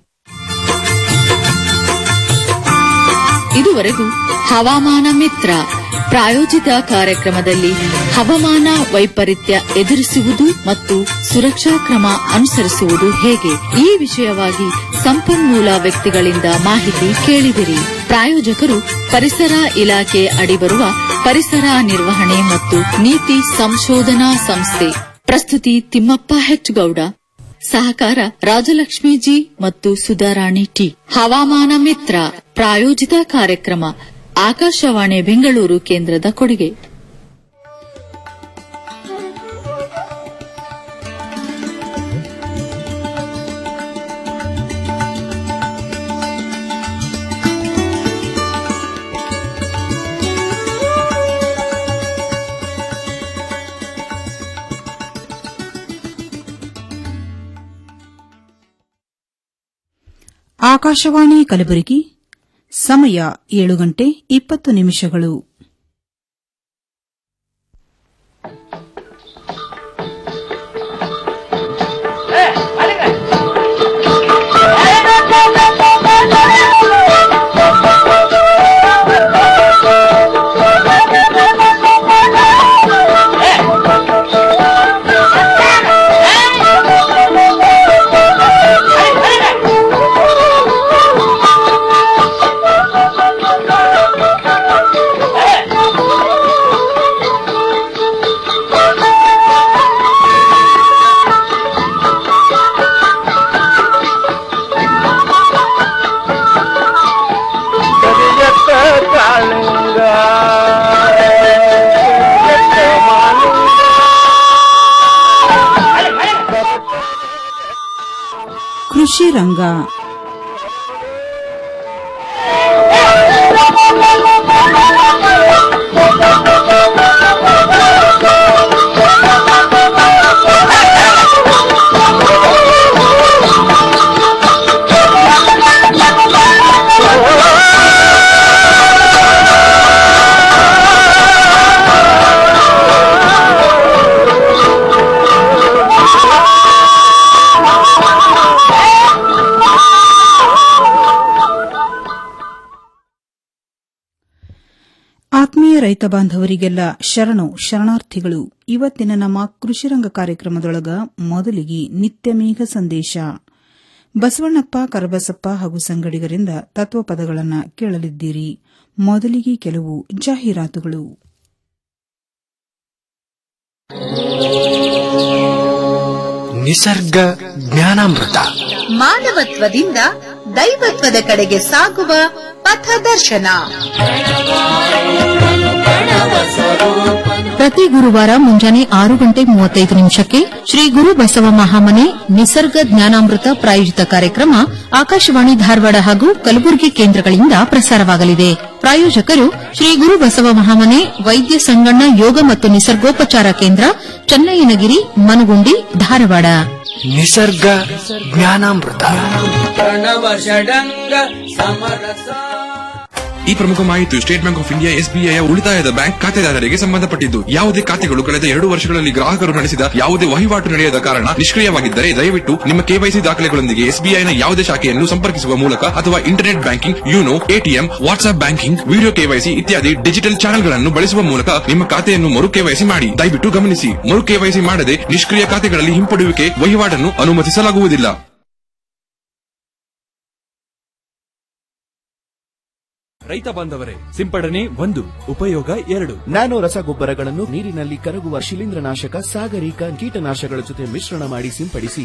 S2: ಇದುವರೆಗೂ ಹವಾಮಾನ ಮಿತ್ರ ಪ್ರಾಯೋಜಿತ ಕಾರ್ಯಕ್ರಮದಲ್ಲಿ ಹವಾಮಾನ ವೈಪರೀತ್ಯ ಎದುರಿಸುವುದು ಮತ್ತು ಸುರಕ್ಷಾ ಕ್ರಮ ಅನುಸರಿಸುವುದು ಹೇಗೆ ಈ ವಿಷಯವಾಗಿ ಸಂಪನ್ಮೂಲ ವ್ಯಕ್ತಿಗಳಿಂದ ಮಾಹಿತಿ ಕೇಳಿದಿರಿ ಪ್ರಾಯೋಜಕರು ಪರಿಸರ ಇಲಾಖೆ ಅಡಿ ಬರುವ ಪರಿಸರ ನಿರ್ವಹಣೆ ಮತ್ತು ನೀತಿ ಸಂಶೋಧನಾ ಸಂಸ್ಥೆ ಪ್ರಸ್ತುತಿ ತಿಮ್ಮಪ್ಪ ಹೆಚ್ಗೌಡ ಸಹಕಾರ ರಾಜಲಕ್ಷ್ಮಿ ಜಿ ಮತ್ತು ಸುಧಾರಾಣಿ ಟಿ ಹವಾಮಾನ ಮಿತ್ರ ಪ್ರಾಯೋಜಿತ ಕಾರ್ಯಕ್ರಮ ಆಕಾಶವಾಣಿ ಬೆಂಗಳೂರು ಕೇಂದ್ರದ ಕೊಡುಗೆ
S10: ಆಕಾಶವಾಣಿ ಕಲಬುರಗಿ ಸಮಯ ಏಳು ಗಂಟೆ ಇಪ್ಪತ್ತು ನಿಮಿಷಗಳು
S11: Hey!
S10: ಕೃಷಿ ರಂಗ ಆತ್ಮೀಯ ರೈತ ಬಾಂಧವರಿಗೆಲ್ಲ ಶರಣು ಶರಣಾರ್ಥಿಗಳು ಇವತ್ತಿನ ನಮ್ಮ ಕೃಷಿರಂಗ ಕಾರ್ಯಕ್ರಮದೊಳಗ ಮೊದಲಿಗೆ ನಿತ್ಯ ಮೇಘ ಸಂದೇಶ ಬಸವಣ್ಣಪ್ಪ ಕರಬಸಪ್ಪ ಹಾಗೂ ಸಂಗಡಿಗರಿಂದ ತತ್ವಪದಗಳನ್ನು ಕೇಳಲಿದ್ದೀರಿ ಮೊದಲಿಗೆ ಕೆಲವು ಜಾಹೀರಾತುಗಳು
S11: ನಿಸರ್ಗ ಜ್ಞಾನಾಮೃತ
S12: ಮಾನವತ್ವದಿಂದ ದೈವತ್ವದ ಕಡೆಗೆ ಸಾಗುವ ಪಥದರ್ಶನ
S2: ಪ್ರತಿ ಗುರುವಾರ ಮುಂಜಾನೆ ಆರು ಗಂಟೆ ಮೂವತ್ತೈದು ನಿಮಿಷಕ್ಕೆ ಶ್ರೀ ಗುರು ಬಸವ ಮಹಾಮನೆ ನಿಸರ್ಗ ಜ್ಞಾನಾಮೃತ ಪ್ರಾಯೋಜಿತ ಕಾರ್ಯಕ್ರಮ ಆಕಾಶವಾಣಿ ಧಾರವಾಡ ಹಾಗೂ ಕಲಬುರಗಿ ಕೇಂದ್ರಗಳಿಂದ ಪ್ರಸಾರವಾಗಲಿದೆ ಪ್ರಾಯೋಜಕರು ಶ್ರೀ ಗುರು ಬಸವ ಮಹಾಮನೆ ವೈದ್ಯ ಸಂಗಣ್ಣ ಯೋಗ ಮತ್ತು ನಿಸರ್ಗೋಪಚಾರ ಕೇಂದ್ರ ಚನ್ನಯ್ಯನಗಿರಿ ಮನಗುಂಡಿ ಧಾರವಾಡ
S11: ನಿಸರ್ಗ ಜ್ಞಾನಾಮೃತ
S13: ಈ ಪ್ರಮುಖ ಮಾಹಿತಿ State Bank of India SBI ಉಳಿತಾಯದ ಬ್ಯಾಂಕ್ ಖಾತೆದಾರರಿಗೆ ಸಂಬಂಧಪಟ್ಟಿದ್ದು ಯಾವುದೇ ಖಾತೆಗಳು ಕಳೆದ ಎರಡು ವರ್ಷಗಳಲ್ಲಿ ಗ್ರಾಹಕರು ನಡೆಸಿದ ಯಾವುದೇ ವಹಿವಾಟು ನಡೆಯದ ಕಾರಣ ನಿಷ್ಕ್ರಿಯವಾಗಿದ್ದರೆ ದಯವಿಟ್ಟು ನಿಮ್ಮ ಕೆವೈಸಿ ದಾಖಲೆಗಳೊಂದಿಗೆ ಎಸ್ಬಿಐನ ಯಾವುದೇ ಶಾಖೆಯನ್ನು ಸಂಪರ್ಕಿಸುವ ಮೂಲಕ ಅಥವಾ internet banking YONO ATM WhatsApp banking video KYC ಇತ್ಯಾದಿ ಡಿಜಿಟಲ್ ಚಾನೆಲ್ಗಳನ್ನು ಬಳಸುವ ಮೂಲಕ ನಿಮ್ಮ ಖಾತೆಯನ್ನು ಮರು ಕೆವೈಸಿ ಮಾಡಿ ದಯವಿಟ್ಟು ಗಮನಿಸಿ ಮರು ಕೆವೈಸಿ ಮಾಡದೆ ನಿಷ್ಕ್ರಿಯ ಖಾತೆಗಳಲ್ಲಿ ಹಿಂಪಡೆಯುವಿಕೆ ವಹಿವಾಟನ್ನು ಅನುಮತಿಸಲಾಗುವುದಿಲ್ಲ
S14: ರೈತ ಬಾಂಧವರೇ ಸಿಂಪಡಣೆ ಒಂದು ಉಪಯೋಗ ಎರಡು
S15: ನ್ಯಾನೋ ರಸಗೊಬ್ಬರಗಳನ್ನು ನೀರಿನಲ್ಲಿ ಕರಗುವ ಶಿಲೀಂಧ್ರನಾಶಕ ಸಾಗರಿಕ ಕೀಟನಾಶಕಗಳ ಜೊತೆ ಮಿಶ್ರಣ ಮಾಡಿ ಸಿಂಪಡಿಸಿ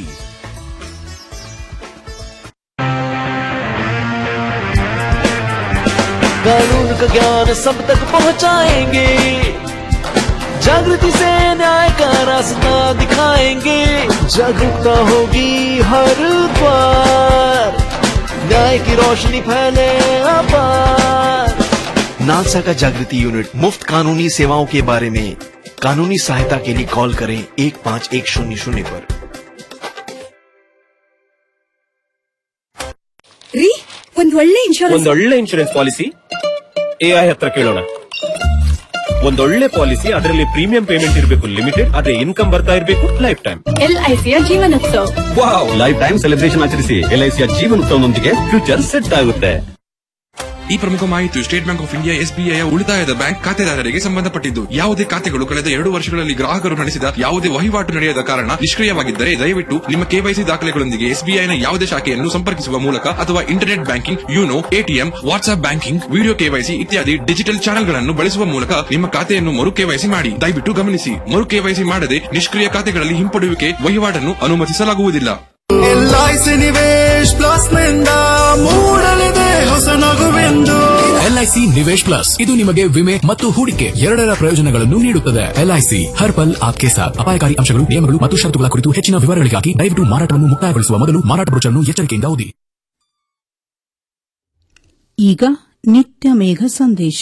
S16: कानून का ज्ञान सब तक पहुंचाएंगे जागृति से न्याय का रास्ता दिखाएंगे जागरूकता होगी हर द्वार न्याय की रोशनी फैले अपार
S15: नालसा का जागृति यूनिट मुफ्त कानूनी सेवाओं के बारे में कानूनी सहायता के लिए कॉल करें एक पाँच एक शून्य शून्य पर
S17: ರೀ ಒಂದ್ ಒಳ್ಳೆ ಇನ್ಶೂರೆನ್ಸ್
S14: ಒಂದೊಳ್ಳೆ ಇನ್ಶೂರೆನ್ಸ್ ಪಾಲಿಸಿ ಎಐ ಹತ್ರ ಕೇಳೋಣ ಒಂದೊಳ್ಳೆ ಪಾಲಿಸಿ ಅದರಲ್ಲಿ ಪ್ರೀಮಿಯಂ ಪೇಮೆಂಟ್ ಇರಬೇಕು ಲಿಮಿಟೆಡ್ ಅದೇ ಇನ್ಕಮ್ ಬರ್ತಾ ಇರಬೇಕು ಲೈಫ್ ಟೈಮ್
S17: ಎಲ್ಐಸಿಯ Jeevan Utsav
S14: wow lifetime celebration ಆಚರಿಸಿ ಎಲ್ಐಸಿಯ ಜೀವನೋತ್ಸವದೊಂದಿಗೆ ಫ್ಯೂಚರ್ ಸೆಟ್ ಆಗುತ್ತೆ
S13: ಈ ಪ್ರಮುಖ ಮಾಹಿತಿ State Bank of India SBI ಉಳಿತಾಯದ ಬ್ಯಾಂಕ್ ಖಾತೆದಾರರಿಗೆ ಸಂಬಂಧಪಟ್ಟಿದ್ದು ಯಾವುದೇ ಖಾತೆಗಳು ಕಳೆದ ಎರಡು ವರ್ಷಗಳಲ್ಲಿ ಗ್ರಾಹಕರು ನಡೆಸಿದ ಯಾವುದೇ ವಹಿವಾಟು ನಡೆಯದ ಕಾರಣ ನಿಷ್ಕ್ರಿಯವಾಗಿದ್ದರೆ ದಯವಿಟ್ಟು ನಿಮ್ಮ ಕೆವೈಸಿ ದಾಖಲೆಗಳೊಂದಿಗೆ ಎಸ್ಬಿಐನ ಯಾವುದೇ ಶಾಖೆಯನ್ನು ಸಂಪರ್ಕಿಸುವ ಮೂಲಕ ಅಥವಾ internet banking YONO ATM WhatsApp banking video KYC ಇತ್ಯಾದಿ ಡಿಜಿಟಲ್ ಚಾನೆಲ್ಗಳನ್ನು ಬಳಸುವ ಮೂಲಕ ನಿಮ್ಮ ಖಾತೆಯನ್ನು ಮರು ಕೆವೈಸಿ ಮಾಡಿ ದಯವಿಟ್ಟು ಗಮನಿಸಿ ಮರು ಕೆವೈಸಿ ಮಾಡದೆ ನಿಷ್ಕ್ರಿಯ ಖಾತೆಗಳಲ್ಲಿ ಹಿಂಪಡೆಯುವಿಕೆ ವಹಿವಾಟನ್ನು ಅನುಮತಿಸಲಾಗುವುದಿಲ್ಲ
S18: ಎಲ್ಐಸಿ ನಿವೇಶ್ ಪ್ಲಸ್ ನಿಂದ ಮೂಡಲಿದೆ ಹೊಸ ನಗುವೆಂದು
S19: ಎಲ್ಐಸಿ ನಿವೇಶ್ ಪ್ಲಸ್ ಇದು ನಿಮಗೆ ವಿಮೆ ಮತ್ತು ಹೂಡಿಕೆ ಎರಡರ ಪ್ರಯೋಜನಗಳನ್ನು ನೀಡುತ್ತದೆ ಎಲ್ಐಸಿ ಹರ್ ಪಲ್ ಆಪ್ಕೆ ಸಾಥ್ ಅಪಾಯಕಾರಿ ಅಂಶಗಳು ನಿಯಮಗಳು ಮತ್ತು ಷರತ್ತುಗಳ ಕುರಿತು ಹೆಚ್ಚಿನ ವಿವರಗಳಿಗಾಗಿ ದಯವಿಟ್ಟು ಮಾರಾಟವನ್ನು ಮುಕ್ತಾಯಗೊಳಿಸುವ ಮೊದಲು ಮಾರಾಟ ಬ್ರೋಚರ್ನ್ನು ಎಚ್ಚರಿಕೆಯಿಂದ ಓದಿ
S10: ಈಗ ನಿತ್ಯ ಮೇಘ ಸಂದೇಶ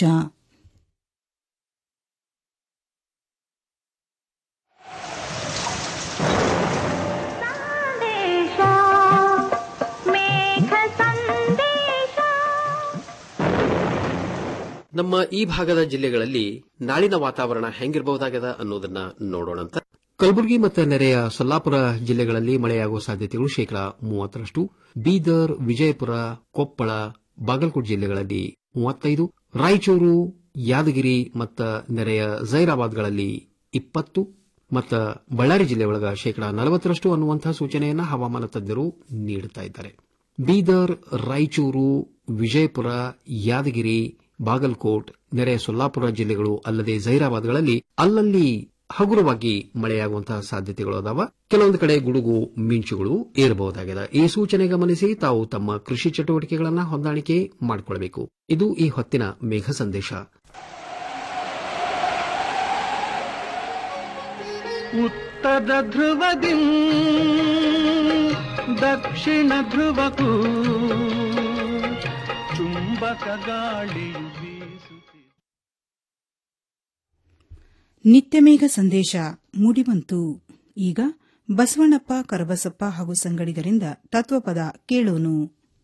S20: ನಮ್ಮ ಈ ಭಾಗದ ಜಿಲ್ಲೆಗಳಲ್ಲಿ ನಾಳಿನ ವಾತಾವರಣ ಹೆಂಗಿರಬಹುದಾಗದ ಅನ್ನೋದನ್ನ ನೋಡೋಣಂತ ಕಲಬುರಗಿ ಮತ್ತು ನೆರೆಯ ಸೊಲ್ಲಾಪುರ ಜಿಲ್ಲೆಗಳಲ್ಲಿ ಮಳೆಯಾಗುವ ಸಾಧ್ಯತೆಗಳು ಶೇಕಡಾ ಮೂವತ್ತರಷ್ಟು ಬೀದರ್ ವಿಜಯಪುರ ಕೊಪ್ಪಳ ಬಾಗಲಕೋಟೆ ಜಿಲ್ಲೆಗಳಲ್ಲಿ ಮೂವತ್ತೈದು ರಾಯಚೂರು ಯಾದಗಿರಿ ಮತ್ತು ನೆರೆಯ ಜೈರಾಬಾದ್ಗಳಲ್ಲಿ ಇಪ್ಪತ್ತು ಮತ್ತು ಬಳ್ಳಾರಿ ಜಿಲ್ಲೆ ಒಳಗ ಶೇಕಡಾ ನಲವತ್ತರಷ್ಟು ಅನ್ನುವಂತಹ ಸೂಚನೆಯನ್ನ ಹವಾಮಾನ ತಜ್ಞರು ನೀಡುತ್ತಾ ಇದ್ದಾರೆ ಬೀದರ್ ರಾಯಚೂರು ವಿಜಯಪುರ ಯಾದಗಿರಿ ಬಾಗಲಕೋಟ್ ನೆರೆಯ ಸೊಲ್ಲಾಪುರ ಜಿಲ್ಲೆಗಳು ಅಲ್ಲದೆ ಜೈರಾಬಾದ್ಗಳಲ್ಲಿ ಅಲ್ಲಲ್ಲಿ ಹಗುರವಾಗಿ ಮಳೆಯಾಗುವಂತಹ ಸಾಧ್ಯತೆಗಳು ಅದಾವ ಕೆಲವೊಂದು ಕಡೆ ಗುಡುಗು ಮಿಂಚುಗಳು ಏರಬಹುದಾಗಿದೆ ಈ ಸೂಚನೆ ಗಮನಿಸಿ ತಾವು ತಮ್ಮ ಕೃಷಿ ಚಟುವಟಿಕೆಗಳನ್ನು ಹೊಂದಾಣಿಕೆ ಮಾಡಿಕೊಳ್ಳಬೇಕು ಇದು ಈ ಹೊತ್ತಿನ ಮೇಘ ಸಂದೇಶ
S18: ಉತ್ತರ ಧ್ರುವದಿ
S21: ದಕ್ಷಿಣ ಧ್ರುವಕ್ಕೂ ಚುಂಬಕ ಗಾಳಿಯು ಬೀಸುತ್ತಿದೆ
S10: ನಿತ್ಯಮೇಘ ಸಂದೇಶ ಮೂಡಿಬಂತು ಈಗ ಬಸವಣ್ಣಪ್ಪ ಕರಬಸಪ್ಪ ಹಾಗೂ ಸಂಗಡಿಗರಿಂದ ತತ್ವಪದ ಕೇಳೋನು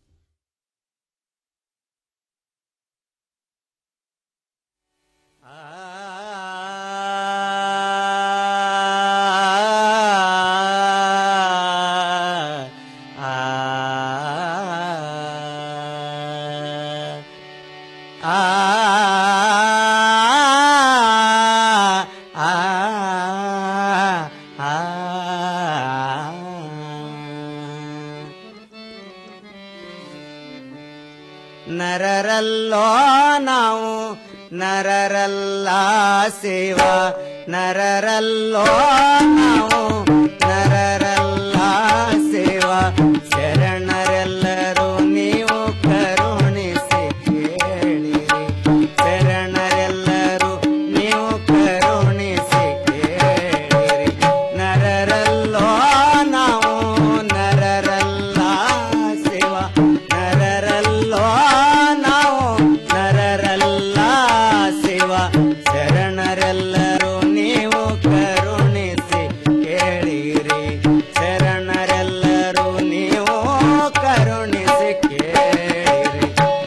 S22: ನರರಲ್ಲೋ ನಾವು ನರರಲ್ಲ ಸೇವಾ ನರರಲ್ಲೋ ನಾವು ನರರಲ್ಲ ಸೇವಾ ಶರಣರೆಲ್ಲರೂ ನೀವು ಕರುಣಿಸಿ ಕೇಳಿರಿ ಶರಣರೆಲ್ಲರೂ ನೀವು ಕರುಣಿಸಿ ಕೇಳಿರಿ ನರರಲ್ಲೋ ನಾವು ನರರಲ್ಲ ಸೇವಾ ನರರಲ್ಲೋ ನಾವು ನರರಲ್ಲ ಸೇವಾ ಶರಣರೆಲ್ಲರೂ ನೀವು ಕರುಣಿಸಿ ಕೇಳಿರಿ ಶರಣರೆಲ್ಲರೂ ನೀವು ಕರುಣಿಸಿ ಕೇಳಿರಿ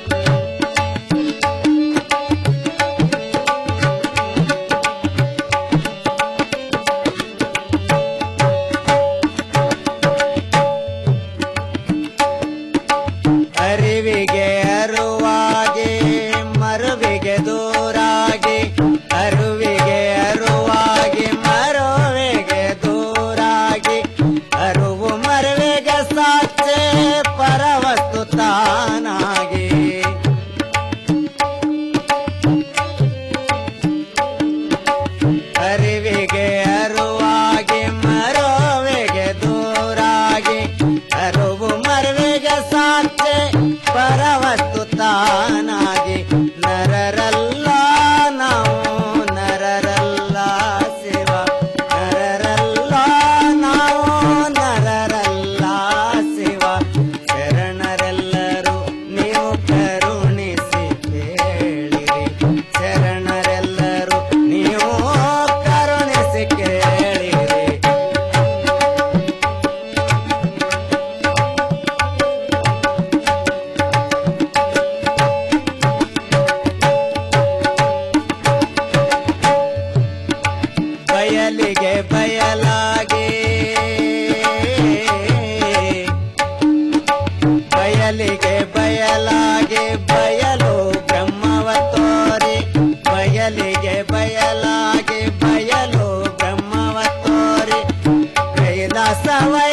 S22: ಅರಿವಿಗೆ ಅರುವಾಗಿ ಮರುವಿಗೆ ದೂರಾಗಿ ಅರುವಿಗೆ ಅರುವಾಗಿ ಮರುವಿಗೆ ದೂರಾಗಿ ಅರುವು ಮರುವಿಗೆ ಸಾಚೆ ಪರವಸ್ತು ತಾನಾಗಿ ಅರಿವಿಗೆ ಅರುವಾಗಿ ಮರುವಿಗೆ ದೂರಾಗಿ ಅರುವು ಮರುವಿಗೆ ಸಾಚೆ ಪರವಸ್ತು ತಾನಾಗಿ ನರರಲ್ಲ ನಾವು ನರರಲ್ಲ ಸೇವಾ ನರರಲ್ಲ ನಾವು ನರರಲ್ಲ ಸೇವಾ ಶರಣರೆಲ್ಲರೂ ನೀವು ಕರುಣಿಸಿ ಕೇಳಿರಿ ಶರಣರೆಲ್ಲರೂ ನೀವು ಕರುಣಿಸಿ ಕೇಳಿರಿ ಬಯಲಿಗೆ ಬಯಲಾಗಿ ಬಯಲಿಗೆ ಬಯಲಾಗಿ ಬಯಲು ಬ್ರಹ್ಮವ ತೋರಿ ಬಯಲಿಗೆ ಬಯಲಾಗಿ ಬಯಲು ಬ್ರಹ್ಮವ ತೋರಿ ಕೈಲಾಸವ